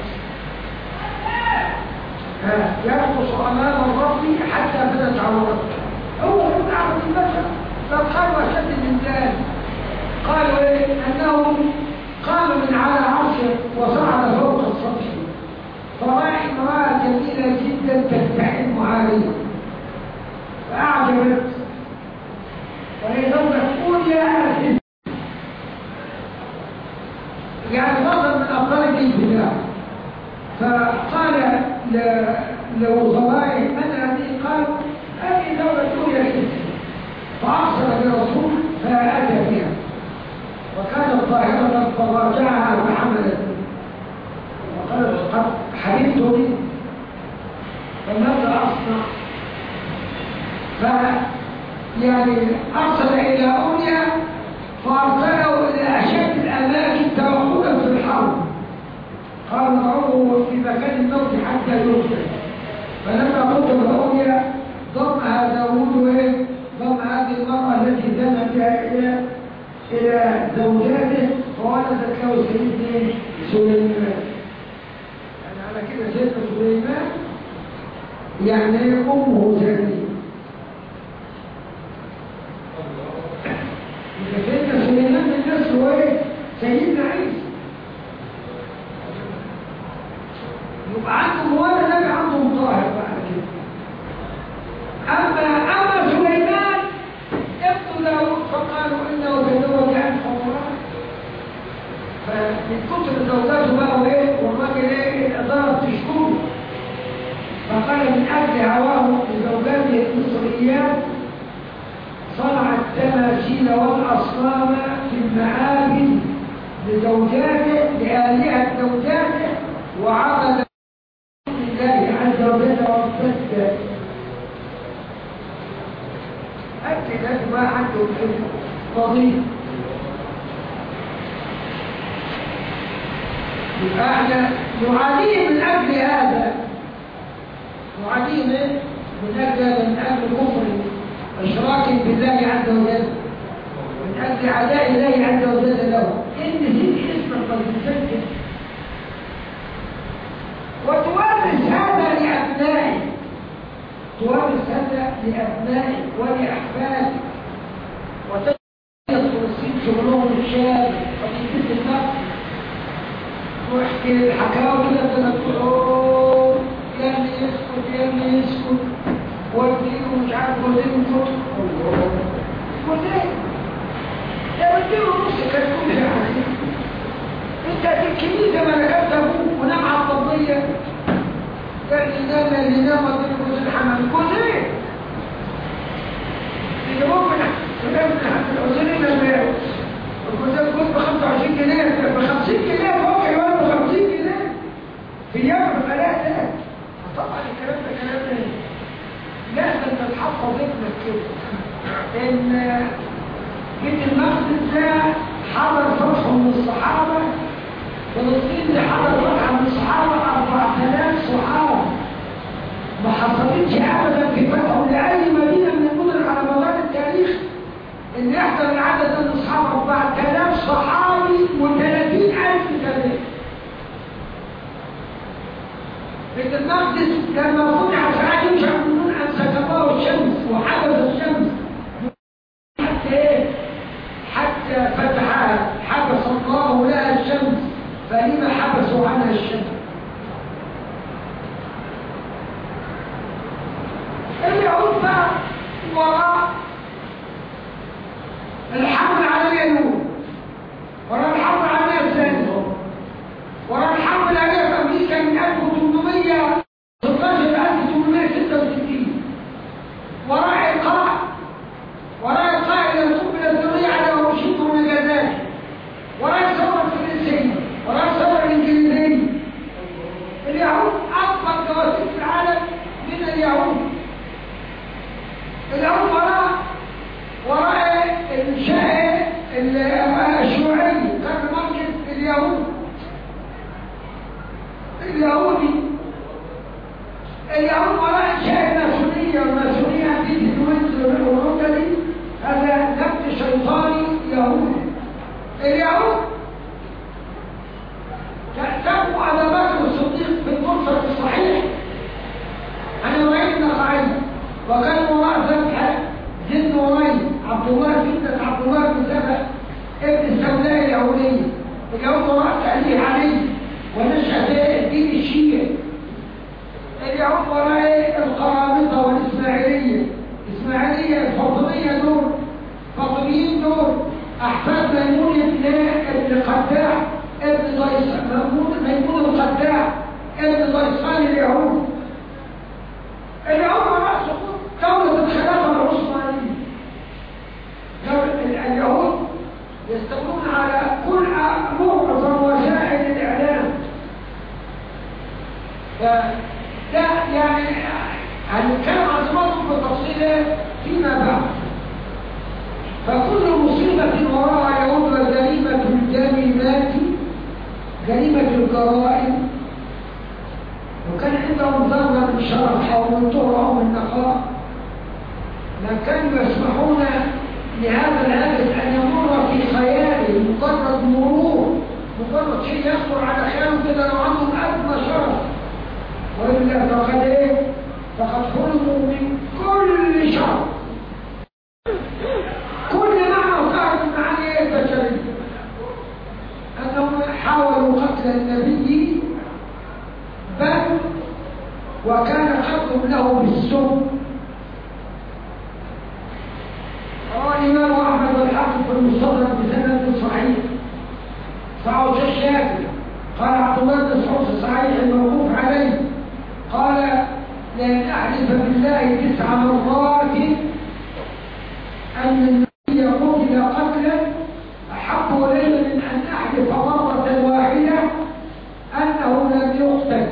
يرقص امام الرب حتى بدت عورته هو من اعبد البشر بل قالوا اشد من ذلك قالوا ايه انه قام من على عرشه وصعد فوق السطح فراى امراه جميله جدا تستحم عليه فاعجبت وهي زوجة تقول يا اهل يعني فضل من افضل الابتلاء فقال لوزرائه من هذه قالوا هذه دولة أولى الإسلام فأرسل برسول فأتى بها وكانت ظاهرة فراجعها وحملت وقالت قد حلمت منه فماذا أصنع؟ ف يعني أرسل إلى أوليا فأرسله إلى أشد الأماكن توقفا في الحرب قال ضعوه في مكان الموت حتى يقتل فلما قتل أوليا ضمها داوود وإيه؟ ضم هذه المرأة التي ذهب بها إلى إلى زوجاته فولدت له سيدنا سليمان يعني على كده سيدنا سليمان يعني أمه زانية سيدنا سليمان من الناس هو ايه؟ سيدنا عيسى يبقى عندهم ولا نبي عندهم طاهر بعد كده اما اما سليمان ابن داود فقالوا انه تزوج عن حمراء فمن كتر زوجاته بقى وايه والراجل ايه الاداره تشكره فقال من اجل هواه لزوجاته المصريات صنع التماثيل والأصنام في المعابد لزوجاته لآلهة زوجاته وعقد لله عز وجل وارتد أكد أنه ما عنده فضيل يبقى احنا نعاديه من أجل هذا نعاديه من أجل هذا من أجل كفره إشراك بالله عز وجل من أجل عداء الله عز وجل له إن نسيت اسمك قد تسجل وتورث هذا لأبنائك تورث هذا لأبنائك ولأحفادك وتجد الفلسطين شغلهم الشاب قضية النقل واحكي الحكاوي كده تقول يا اللي يسكت يا اللي يسكت وديه مش عارف وديه وديه يا وديه ونص كان كل يعني انت هتبكيني زي ما ركبت ابوك ونام على الطبية قال لي نام اللي نام وديه جوز الحمام جوزين اللي ممكن تنام العزلين لما الجوزين جوز ب 25 جنيه ب 50 جنيه فوق يوم ب 50 جنيه في اليوم ثلاثة طبعا الكلام ده كلام لازم تتحفظ ابنك كده ان بيت المقدس ده حضر فتح من الصحابة فلسطين دي حضر فتح من الصحابة 4000 صحابة ما حصلتش ابدا في فتح لأي مدينة من المدن على مدار التاريخ ان يحضر العدد من الصحابة 4000 صحابي و30000 تاريخ بيت المقدس لما فتح ساعات يمشي من أمسك الله الشمس وحبس الشمس حتى إيه؟ حتى فتحها حبس الله لها الشمس فلما حبسوا عنها الشمس اليهود بقى وراء الحرب العالمية الأولى وراء الحرب العالمية الثانية وراء الحرب العالمية في أمريكا من 1800 1866 وراء إلقاء وراء إلقاء إلى القنبلة الذرية على واشنطن والجزائر وراء الثورة الفرنسية وراء الثورة الإنجليزية اليهود أكبر جواسيس في العالم من اليهود اليهود وراء وراء الشيعي الشيوعي كان مركز اليهود اليهودي اليهود وراء الشيء الماسونية والماسونية دي تتوزن الأوروبا دي هذا نبت شيطاني يهودي اليهود تأتوا على بكر الصديق بالفرصة الصحيح أنا رأيت نقعين وكان وراء ذبح جد وري عبد الله جدة عبد الله بن سبع ابن السوداء اليهودية اليهود وراء تأليه عليه ونشأ في الدين الشيعي اليهود وراء القرامطة والإسماعيلية الإسماعيلية الفاطمية دول فاطميين دول أحفاد ميمون ابن ابن قداح ابن ضيس ميمون ميمون القداح ابن ضيسان اليهود اللي هم رأس دولة الخلافة العثمانية دولة اليهود يستولون على كل معظم وسائل الإعلام فده يعني هنتكلم عن صفاتهم بالتفصيل فيما بعد فكل مصيبة وراء يوم جريمة الجريمات جريمة الجرائم وكان عندهم ذرة من شرف أو من طهر أو من نقاء ما كانوا يسمحون لهذا الهدف أن يمر في خياله مجرد مرور مجرد شيء يخطر على خياله كده لو عندهم أدنى شرف وإلا فقد إيه؟ فقد حرموا من كل شر كل معنى وقعت من معاني البشرية أنهم حاولوا قتل النبي بل وكان قتل له بالسم روى الإمام أحمد والحافظ في المستدرك بسند صحيح صعود الشافعي قال عبد الله بن مسعود الصحيح الموقوف عليه قال لأن أحلف بالله تسع مرات أن النبي قتل قتلا أحب إلي من أن أحلف مرة واحدة أنه لم يقتل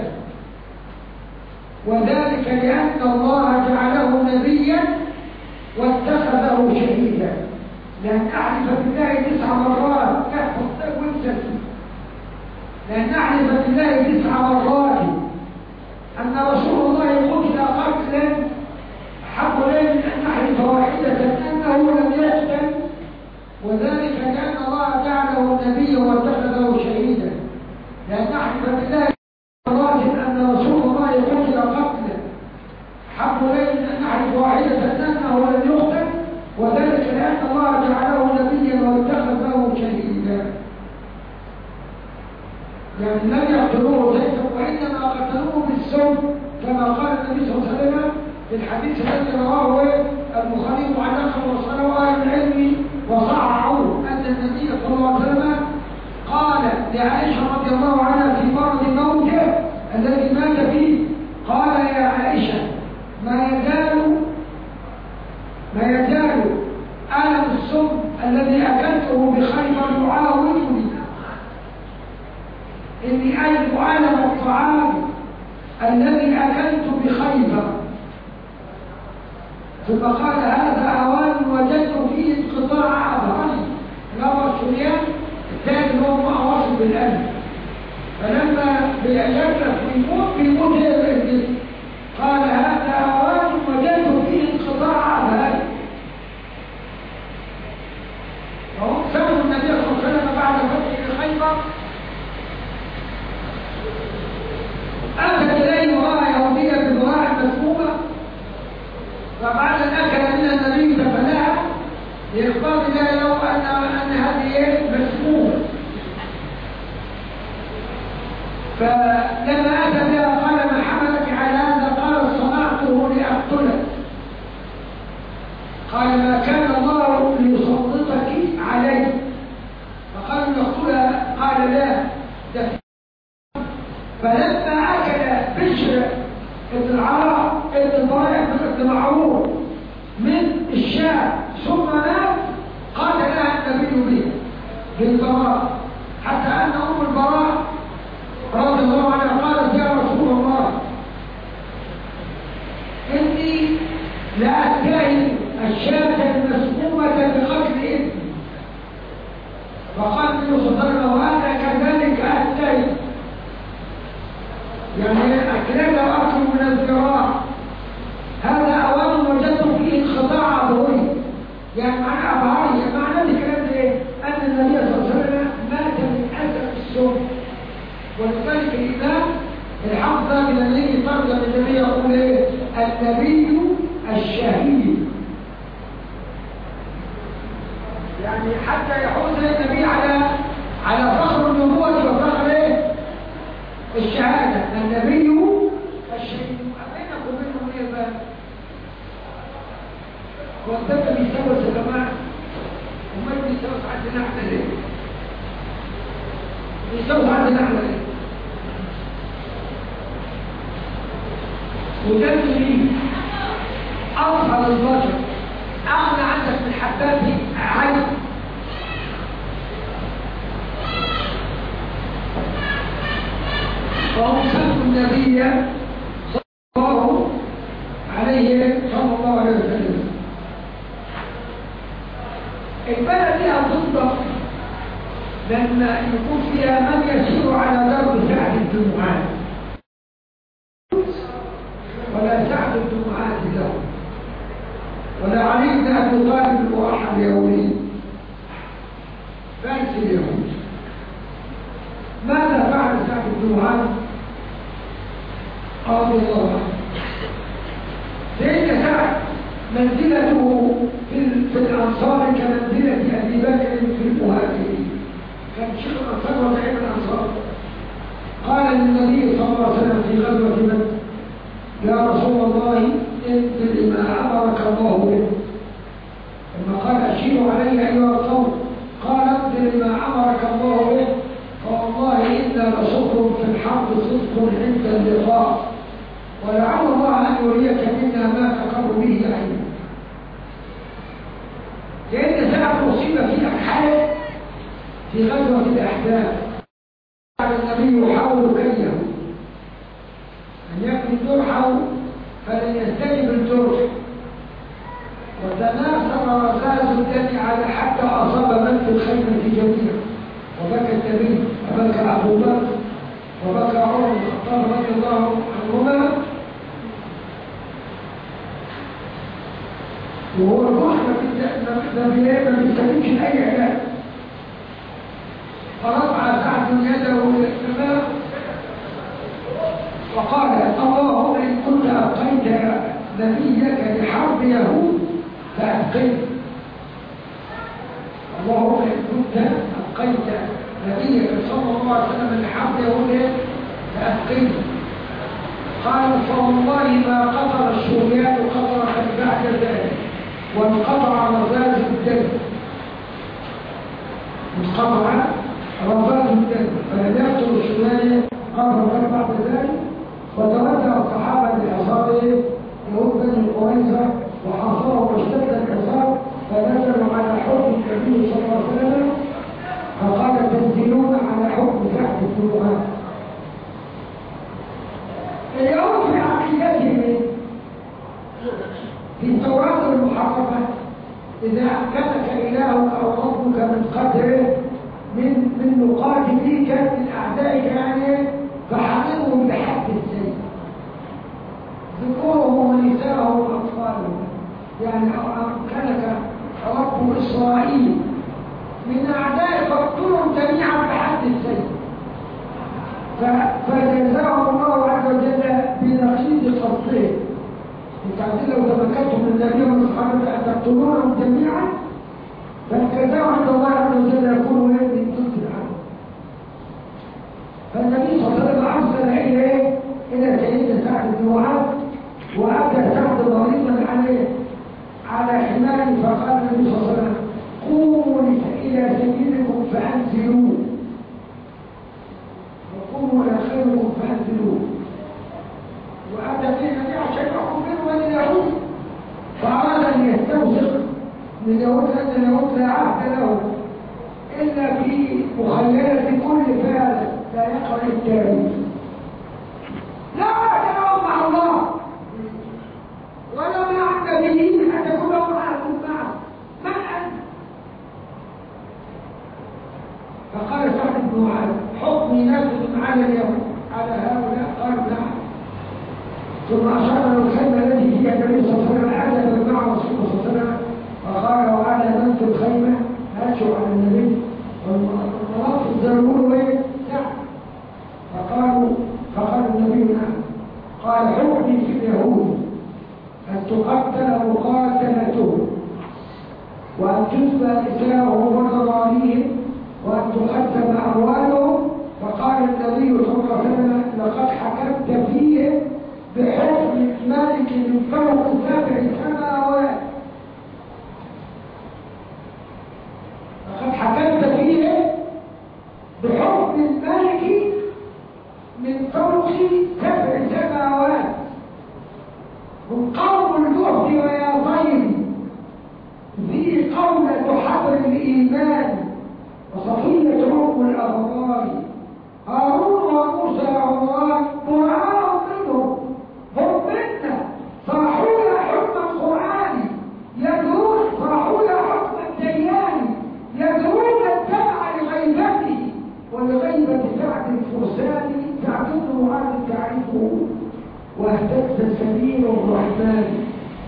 وذلك لأن الله جعله نبيا واتخذه شهيدا لأن أحلف بالله تسع مرات احفظ وانسى لأن أحلف بالله تسع مرات أن رسول الله قتل قتلا أحب إلي من أن أحلف واحدة أنه لم يقتل وذلك لأن الله جعله نبيا واتخذه شهيدا لأن أحلف بالله مرات أن رسول الله قتل قتلا أحب إلي من أن أحلف واحدة أنه لم يقتل وذلك لأن الله جعله نبيا واتخذه شهيدا يعني لم يقتلوه سيفا وإنما قتلوه بالسم كما قال النبي صلى الله عليه وسلم في الحديث الذي رواه البخاري معلقا وصله أهل العلم وصححوه أن النبي صلى الله عليه وسلم قال لعائشة رضي الله عنها في مرض موته الذي مات فيه قال يا عائشة ما يزال ما يزال ألم السم الذي أكلته بخيبر يعاودني إني أجد ألم الطعام الذي أكلت بخيبر ثم قال هذا أوان وجدت فيه انقطاع أظهري لو الشريان الثاني هو أواصل بالألم فلما بيجرب ويموت بيموت هي الجسم قال هذا أوان وجدت فيه انقطاع أظهري وهم سموا النبي صلى الله عليه وسلم بعد فتح خيبر أتى إليه امرأة يهودية بذراع مسمومة فبعد أن أكل من النبي دفنها لإخبار الله له أن أن هذه مسمومة فلما أتى بها قال ما حملك على هذا قال صنعته لأقتلك قال ما كان الله ليسلطك عليه فقال نقتلها قال لا ده فلما أكل بشر ابن العراء ابن الضرائع ابن معروف من الشام ثم مات قال لها النبي به بالبراء حتى أن أم البراء رضي الله عنها قالت يا رسول الله إني لأتهم الشاة المسمومة بقتل ابني فقال النبي صلى الله عليه وسلم وأنا كذلك أتهم يعني أكلنا وأكل من الذراع هذا أوان وجدت فيه انقطاع أبوي يعني معنى أبهاري يعني معنى الكلام ده إيه؟ أن النبي صلى الله عليه وسلم مات من أثر السم ولذلك الإمام الحافظ من الذي ترجم النبي يقول إيه النبي الشهيد يعني حتى يحوز النبي على على فخر النبوة وفخر إيه الشهادة النبي الشهيد بينك وبينهم ايه بقى والدم بيسوس يا جماعة وما بيسوس عندنا احنا ليه بيسوس عندنا احنا ليه ودم ليه أصغر البشر أغنى عندك من حبات عين وهم سموا النبي صلى الله عليه صلى الله عليه وسلم البلد دي هتنضف لما يكون فيها من يسير على درب سعد الجمعات ولا سعد الجمعات له ولا علي بن ابي طالب الموحد اليهودي فارس اليهود ماذا فعل سعد الجمعات رضي الله عنه سيدنا سعد منزلته في, في الانصار كمنزله ابي بكر في المهاجرين كان شيخ الانصار وزعيم الانصار قال للنبي صلى الله عليه وسلم في غزوه بدر يا رسول الله انت لما امرك الله به لما قال اشيروا علي ايها القوم قال انت لما امرك الله به فوالله انا لصدق في الحرب صدق عند اللقاء ولعل الله ان يريك منا ما تقر به عينك لان سعد اصيب في اكحال في غزوه الاحزاب كان النبي يحاول كيه أن يكن جرحه فلن يستجب الجرح وتناثر رذاذ الدم على حتى أصاب من في الخيمة جميعا وبكى النبي وبكى أبو بكر وبكى عمر بن الخطاب رضي الله عنهما وهو الجرح ما بيستجيبش لأي علاج فرفع سعد يده إلى السماء وقال اللهم إن كنت أبقيت نبيك لحرب يهود فأبقيه اللهم إن كنت أبقيت نبيك صلى الله عليه وسلم لحرب يهود فأبقيه قال فوالله ما قطر السوريان قطرة بعد ذلك وانقطع رذاذ الدم انقطع رذاذ الدم فلم يقتل السوريان قطرة بعد ذلك وتوجه الصحابة لأصابهم يهود بني قريظة وحاصروا واشتد الحصار فنزلوا على حكم النبي صلى الله عليه وسلم فقال تنزلون على حكم سعد بن معاذ اليوم في عقيدتهم في التوراة المحرفة إذا أمكنك إلهك أو ربك من قدره من من مقاتليك من أعدائك يعني فحملهم بحد السيف ذكورهم ونساءهم وأطفالهم يعني أمكنك رب إسرائيل من أعداء فاقتلهم جميعا بحد السيف فجزاهم الله عز وجل بنقيض قصده انت لو تمكنتم من النبي والصحابة أن تقتلونهم جميعا فالجزاء عند الله عز وجل يكون من ضد العالم فالنبي صلى الله عليه وسلم أرسل إليه إلى سيدنا سعد بن معاذ وأتى سعد ضريبا عليه على حمار فقال النبي صلى الله عليه وسلم قوموا إلى سبيلكم فأنزلوه وقوموا إلى خيركم فأنزلوه وأتى به النبي عشان يحكم بينه وبين اليهود فأراد أن يستوثق من اليهود أن اليهود لا عهد له إلا في مخيلة كل فعل لا يقرأ التاريخ لا عهد لهم مع الله ولا مع النبيين حتى يكون لهم عهد معه من أنت فقال سعد بن معاذ حكمي نازل على اليهود على هؤلاء قالوا نعم ثم أشار إلى الخيمة التي فيها النبي صلى الله عليه وسلم عدد مع رسول الله صلى الله عليه وسلم فقال وعلى من في الخيمة أشوا على النبي والمنافق ضربوا ايه؟ نعم فقالوا فقال النبي نعم قال حكمي في اليهود أن تقتل مقاتلتهم وأن تتبع نساءهم وذراريهم وأن تقدم أموالهم فقال النبي صلى الله عليه وسلم لقد حكمت فيه بحكم الملك من فوق سبع سماوات لقد حكمت فيه بحكم الملك من فوق سبع سماوات هم قوم الجهد دولة حبر الإيمان وصفية عمر الأبرار هارون وموسى عمران دعاء منهم هم منا صاحوا حكم القرآن يدعون صاحوا حكم الديان يدعون التبع لغيبته ولغيبة سعد الفرسان سعد بن معاذ تعرفه واهتز سبيل الرحمن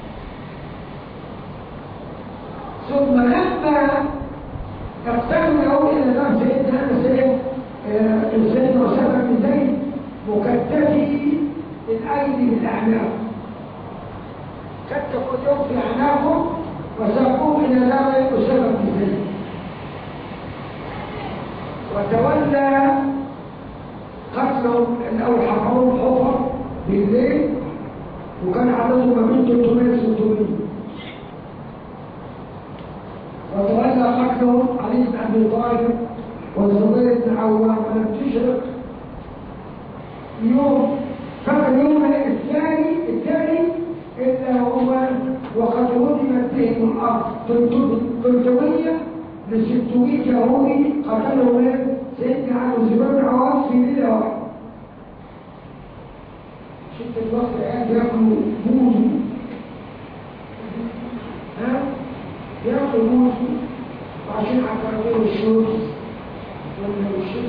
ثم لما اقتدوا يوم الى الامام سيدنا انس سيدنا اسامه بن زيد مكتفي الايدي بالاعناق كتفوا اليوم في اعناقهم وساقوه الى دار اسامه بن زيد وتولى قتلهم الاول حفرهم حفر بالليل وكان عددهم ما بين 300 و 600 وتولى قتلهم علي بن ابي طالب والزبير بن عوام ولم تشرق يوم فقط يوم الثاني الثاني الا هو وقد هدمت بهم الارض 300 ل 600 يهودي قتلهم سيدنا علي الزبير بن عوام في ليله واحده شفت الوقت الآن بياكلوا موز ها بياكلوا موز وعشان عكروا الشوز ولا الشوز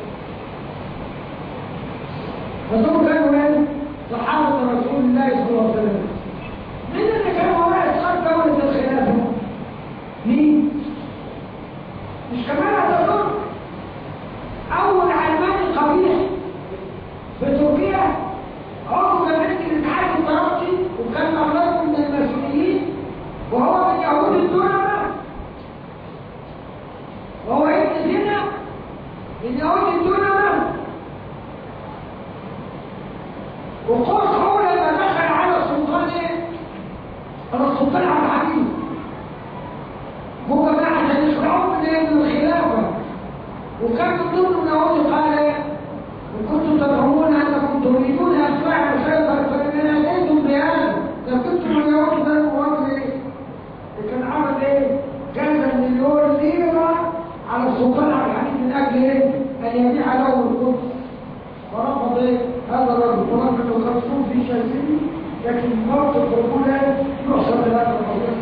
فدول كانوا من صحابة رسول الله صلى الله عليه وسلم مين اللي كان وراء إسقاط دولة الخلافة؟ مين؟ مش كمان هتظن أول علماني قبيح في تركيا عضو جمعية الاتحاد الترقي وكان مغلق من المسؤولين وهو من يهود الدنيا وهو ابن زنا من يهود الدنيا وقوس هو لما دخل على السلطان ايه؟ على السلطان عبد الحميد هو بقى عشان يشرعوا من الخلافة وكان من ضمن اليهود قال ايه؟ وكنتم تدعون انكم تريدون اتباع الخير فلمن اتيتم بهذا لو كنتم اليهود بنو رجل كان عمل ايه؟ كذا مليون ليره على السلطان عبد الحميد من اجل ايه؟ ان يبيع له القدس ورفض ايه؟ هذا الرجل طبعا انه مقصود في شيء لكن موقف الرجوله يحسب لهذا الرجل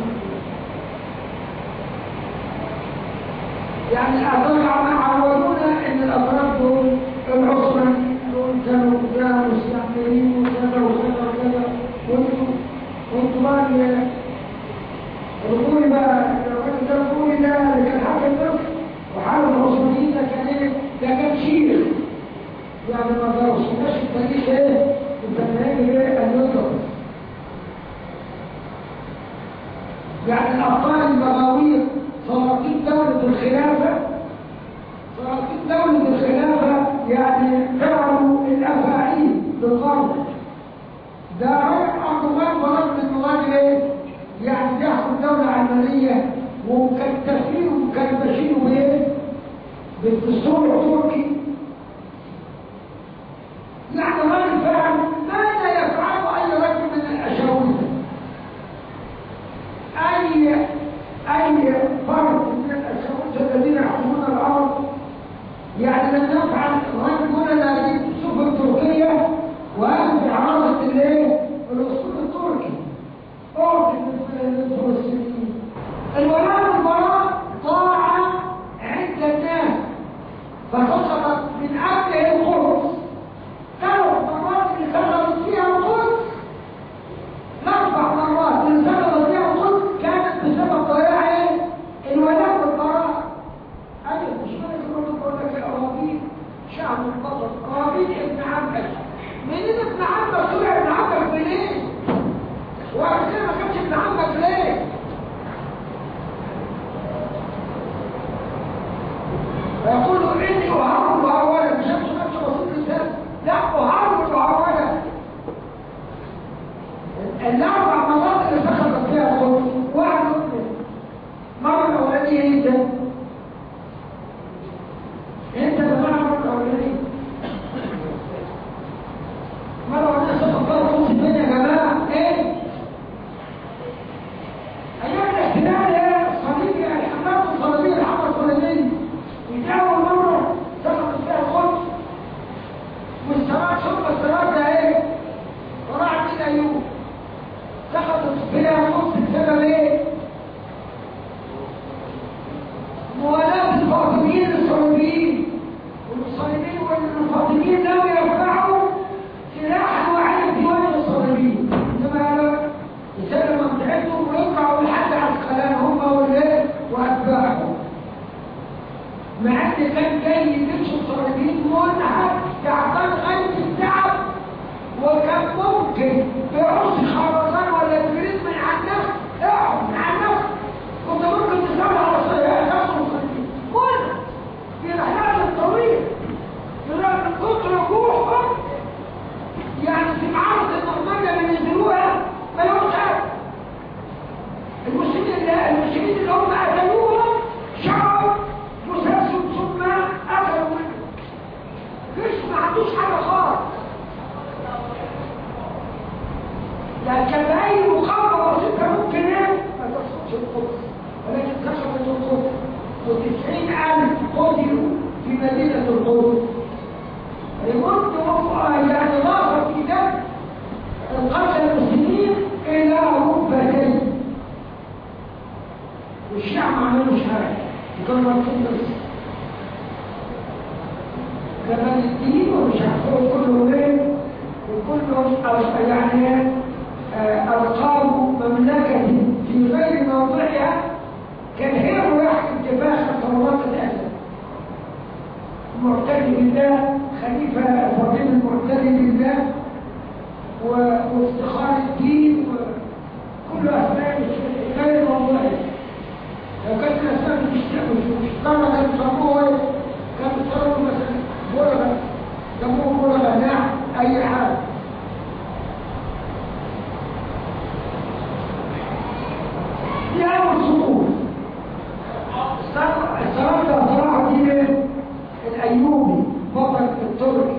يعني أطلع عودونا ان الأطراف دول العصرة دول كانوا كانوا مستعمرين وكذا وكذا وكذا وانتوا وانتوا بقى رجولي بقى لو كان ده رجولي ده اللي كان حاكم مصر وحال العثمانيين ده كان ايه؟ ده كان شيخ يعني ما درسناش التاريخ ايه؟ التاريخ ايه؟ اليوتيوب يعني الأبطال البغاوية سلاطين دولة الخلافة سلاطين دولة الخلافة يعني فعلوا الأفاعيل بالغرب ده راجل أردوغان ورد من راجل ايه؟ يعني بيحكم دولة علمانية ومكتفين ومكلبشين بايه؟ بالدستور التركي يعني راجل فعل ماذا يفعله أي رجل من الأشاوية أي أي فرد من الأشخاص الذين يحكمون الأرض يعني لم يفعل الرجل هنا نجيب سفن تركية وهذا في عرضة الايه؟ الأسطول التركي أعطي للفلسطينيين الولاء والبراء طاعة عند الناس فسقطت من أجله القدس ثلاث مرات اللي سقطت فيها القدس الأربع مرات اللي سقطت فيها القدس كانت بسبب ضياع ايه؟ الولاء والبراء أجل مش مالك الرجل بقول لك الأراضين شعب البطل أراضين ابن عمك منين ابن عمك طلع ابن عمك منين؟ وعلى كده ما كانش ابن عمك ليه؟ فيقولوا اني اهرب وهروله مش همشي نفسه بسيط الانسان لا اهرب وهروله الاربع مرات اللي سخطت فيها الخبز واحد منهم مرة الأولانية انت انت بمعنى مرة الأولانية مرة الأولانية سقط فيها الخبز فين يا جماعة ايه؟ أيام الاحتلال يا صديقي هم قتلوهم شعب مسلسل ثم قتلوا منه مش ما عندوش حاجة خالص لكن بأي مقاومة بسيطة ممكن ايه ما تحصلش القدس ولكن كشفت القدس وتسعين ألف قتلوا في مدينة القدس يمد يعني ضافت في ذلك القتل المسلمين إلى ركبتين والشعب ما عملوش حاجة كان مطلوب بس كمان الدين ومش عارفين كله ايه وكلهم أو- يعني آه، ألقاب مملكة في غير موضعها كان هي واحد انتفاخ ثروات الأسد معتدي بالله خليفة فضيل المعتدي بالله و- وافتخار الدين وكل أسماء غير موضعها لو كانت الأسماء مش مش طبعا كانوا يسموه ايه؟ كانوا يسموه مثلا بلغة يسموه بلغة نعم أي حاجة دي أول سقوط الصراحة صراحة دي ايه؟ الأيوبي بطل التركي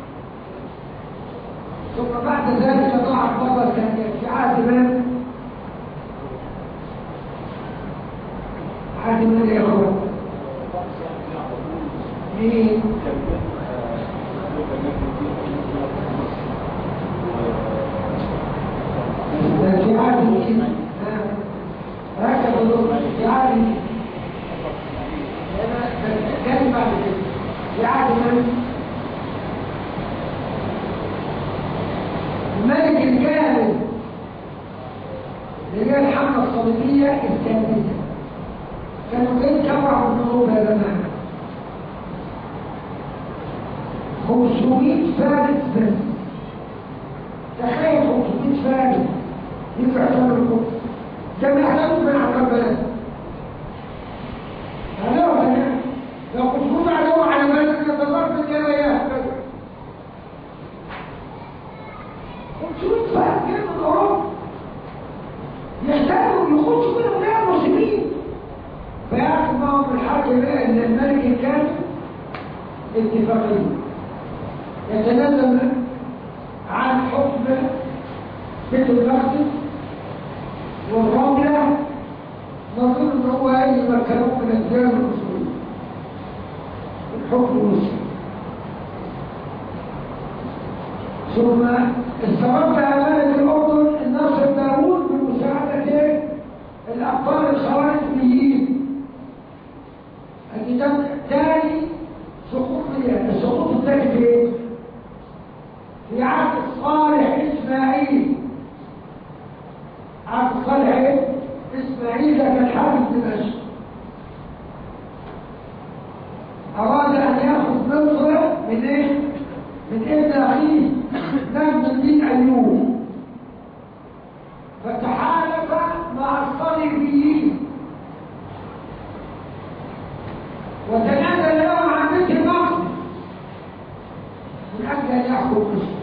ثم بعد ذلك ضاعت بطل ثانية في عهد من؟ عهد من يا اخوان؟ مين؟ ده في عهد مين؟ ها؟ هكذا الأمة في عهد مين؟ كان بعد كده في عهد من؟ الملك الكامل اللي هي الحملة الصليبية الثالثة كانوا كيف كبروا الحروب هذا المعنى 500 فارس بس تخيل 500 فارس يجوا يعتبروا القدس كانوا يحتاجوا من عقاب بلد هذا هو الكلام. لو كنت عليهم على بلد من الضرب الجاية 500 فارس جاي من اوروبا يحتاجوا يخشوا منهم غير مسلمين فيعرف معهم الحرب بقى ان الملك الكامل اتفاقيه يتنازل عن حكم بيت المقدس والرملة نظن ان هو اي مكانه من الديار المسلمين الحكم المسلم ثم استمر امانه الاردن الناصر داوود بمساعده الابطال الخوارزميين الذي تاني سقوط السقوط الثاني في ايه؟ في عهد صالح اسماعيل عهد صالح ايه؟ اسماعيل ده كان حارس دمشق اراد ان ياخذ مصر من ايه؟ من ابن اخيه نجم الدين ايوب فتحالف مع الصليبيين وتنازل لهم عن بيت المقدس من اجل ان يحكم مصر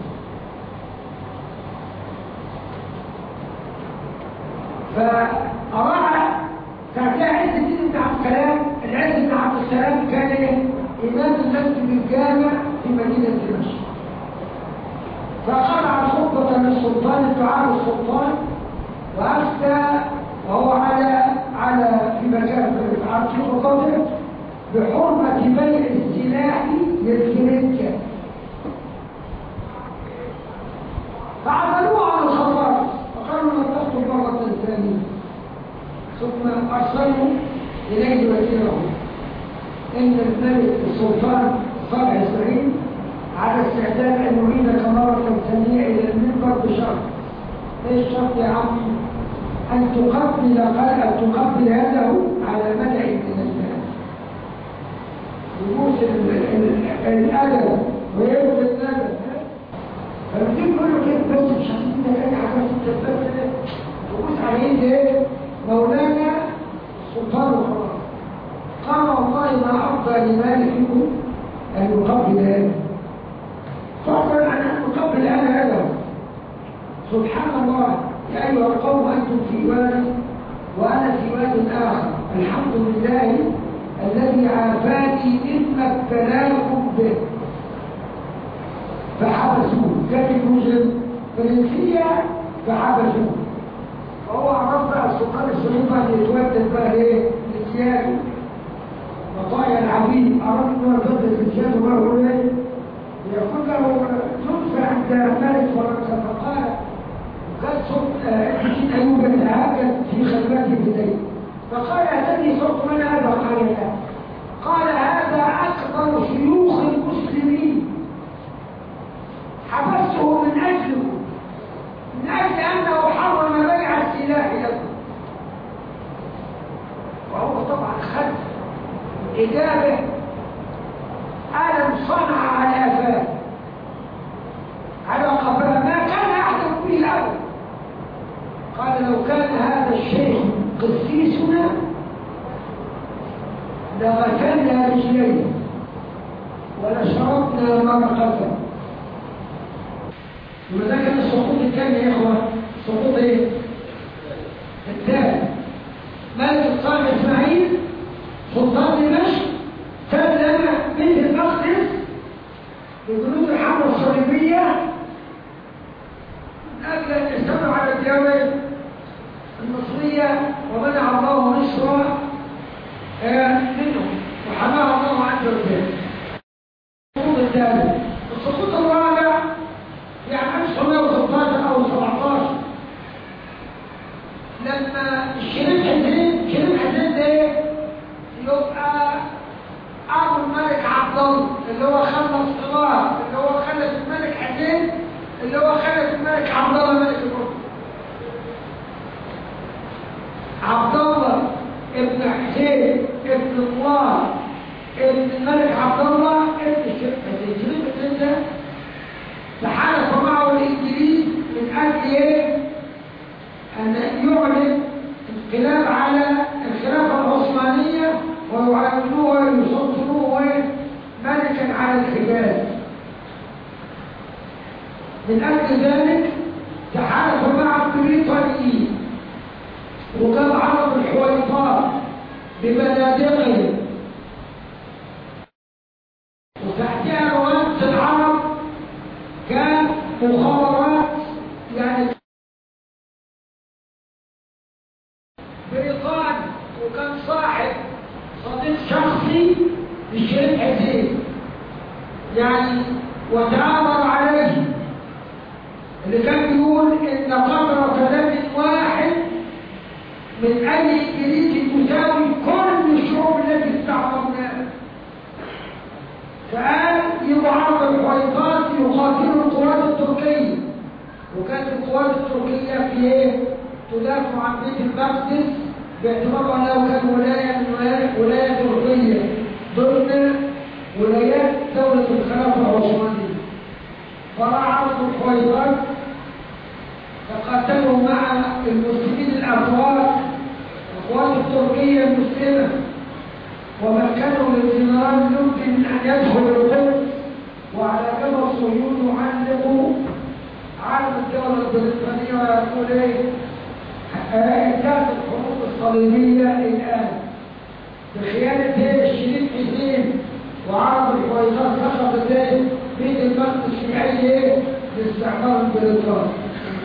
فأراها كان فيها عز الدين بن عبد السلام العز بن عبد السلام كان إيه؟ إمام المسجد الجامع في مدينة دمشق فقطع خطبة للسلطان دعاء السلطان وأفتى وهو على على في مجال على في خطبته بحرمة بيع السلاح للكريكة فعزلوه عن الخطاب فقالوا لن تخطب مرة ثانية ثم أرسلوا إليه وزيره إن الملك السلطان صالح إسماعيل على استعداد أن يريدك مرة ثانية إلى المنبر بشرط إيش الشرط يا عم؟ أن تقبل قال أن تقبل يده على مدى من الناس يبوس الأدب ويبوس الندب فبتيجي تقول له كده بس مش عارفين ده كان حاجات التسبب ده يبوس عليه ايه؟ مولانا السلطان وخلاص قال والله ما أرضى لمالككم أن يقبل هذا فأقول أن أقبل أنا هذا سبحان الله يا أيها القوم أنتم في واد وأنا في واد آخر الحمد لله الذي عافاني مما ابتلاكم به فحبسوه كان المجرم فرنسية فحبسوه فهو عرف بقى السلطان السليمان اللي يتودد بقى ايه لسياده وطايا العبيد أراد أنه يتودد لسياده بقى هو ايه يقول له ينفع عند ملك فرنسا فقال قد صرت حسين أيوب يتهاجد في خدمات البداية فقال هذه صرت من هذا قال لا قال هذا أكبر شيوخ المسلمين حبسته من أجله من أجل أنه حرم بيع السلاح له وهو طبعا خد إجابة ألم صنع على أفاه على قفاه ما كان أحد به الأول قال لو كان هذا الشيخ قسيسنا لغسلنا رجليه ولشربنا مرقته وده كان السقوط الثاني يا اخوان سقوط ايه الثاني ملك الصالح اسماعيل سلطان دمشق سلم بيت المقدس لجنود الحمله الصليبيه من اجل ان يستمروا على الديانه المصريه ومنع الله مصر منهم وحماها الله عز وجل السقوط الثالث السقوط الرابع يعني 1916 او 17 لما الشريف حسين شريف حسين ده يبقى ابو الملك عبد الله اللي هو خلص صغار اللي هو خلص الملك حسين اللي هو خلص الملك عبد الله ملك الاردن عبد الله ابن حسين ابن الله ابن الملك عبد الله ابن شريف حسين شريف حسين ده تحالف معه الانجليز من اجل ايه ان يعلن انقلاب على الخلافه العثمانيه ويعاملوه ويسلطنوه ملكا على الحجاز من اجل ذلك تحالف مع البريطانيين وكان عرض الحويطات ببنادقهم وتحتها روابط العرب كان مخابرات يعني بريطاني وكان صاحب صديق شخصي للشريف حسين يعني وتآمر عليه اللي كان بيقول ان قدر كلام واحد من اي انجليزي تساوي كل الشعوب التي استعمرناها فقال يبعث الحويطات يقاتلوا القوات التركية وكانت القوات التركية في ايه؟ تدافع عن بيت المقدس باعتبار انه كان ولاية من ولاية, ولاية تركية ضمن ولايات دولة الخلافة العثمانية فرعبوا الحويطات تقاتلوا مع المسلمين الأفواج القوات التركية المسلمة ومكنوا للجنرال يمكن أن يدخل القدس وعلى جبل صهيون يعلق علم الدولة البريطانية ويقول ايه انتهت الحروب الصليبية الآن بخيانة ايه الشريف حسين وعرض الحويطات سقطت ايه بيت المقدس في اي ايه لاستعمار البريطاني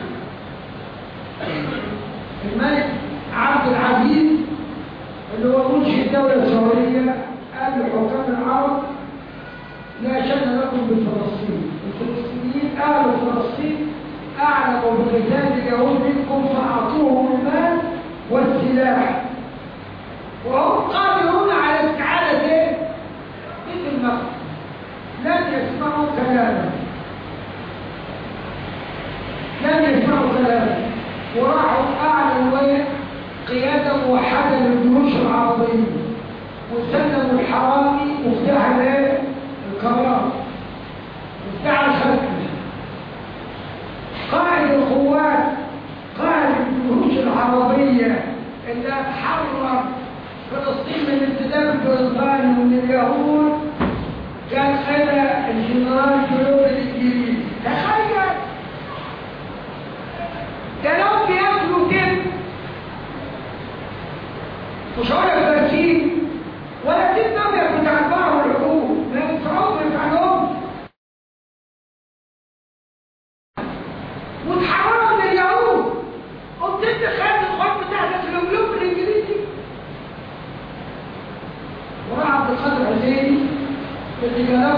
الملك عبد العزيز اللي هو منشئ الدولة السعودية قال لحكام العرب لا شأن لكم بفلسطين الفلسطينيين أهل فلسطين أعلموا بقتال اليهود منكم فأعطوهم المال والسلاح وهم قادرون على استعادة ايه؟ بيت المقدس لن يسمعوا كلاما لن يسمعوا كلاما وراحوا أعلنوا ايه؟ قيادة موحدة للجيوش العربية وسلموا الحرامي مفتاح الايه؟ القرار مفتاح الخزنة قائد القوات قائد الجيوش العربية اللي تحرر فلسطين من الانتداب البريطاني ومن اليهود كان خلى الجنرال جنوب الانجليزي تخيل ده لو بياكلوا كده مش هقول لك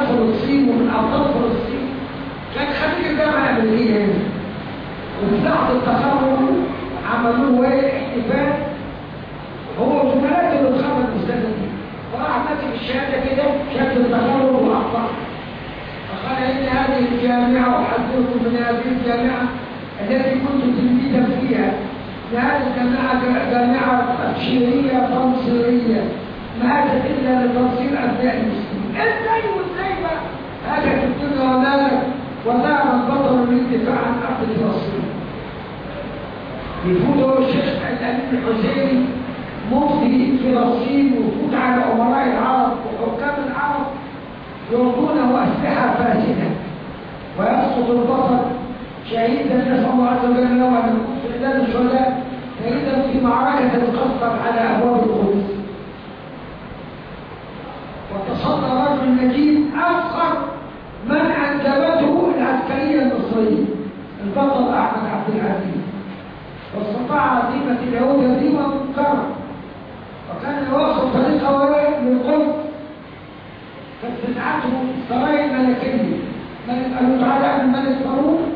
فلسطين ومن ابطال فلسطين كان خريج الجامعه الامريكيه هنا وفي لحظه التخرج عملوه ايه احتفال هو زملاته اللي اتخرج السنه دي وراح ماسك الشهاده كده شهاده التخرج واعطاها فقال ان هذه الجامعه احذركم من هذه الجامعه التي كنت تلميذا فيها هذه الجامعه جامعه تبشيريه تنصيريه ما اتت الا لتنصير ابناء المسلمين ازاي وازاي بقى هكذا الدنيا وذلك وذهب البطل للدفاع عن ارض فلسطين يفوت هو الشيخ الامين الحسيني مفتي فلسطين ويفوت على امراء العرب وحكام العرب يعطونه اسلحه فاسده ويسقط البطل شهيدا نسال الله عز وجل له ان يكون في عداد الشهداء شهيدا في معركه القصر على ابواب القدس وتصدى رجل نجيب افخر من انجبته العسكريه المصريه البطل احمد عبد العزيز واستطاع عزيمه اليهود هزيمه منكره وكان يواصل طريقه للقدس كانت بدعته سرايا ملكيه ملك قالوا تعالى الملك فاروق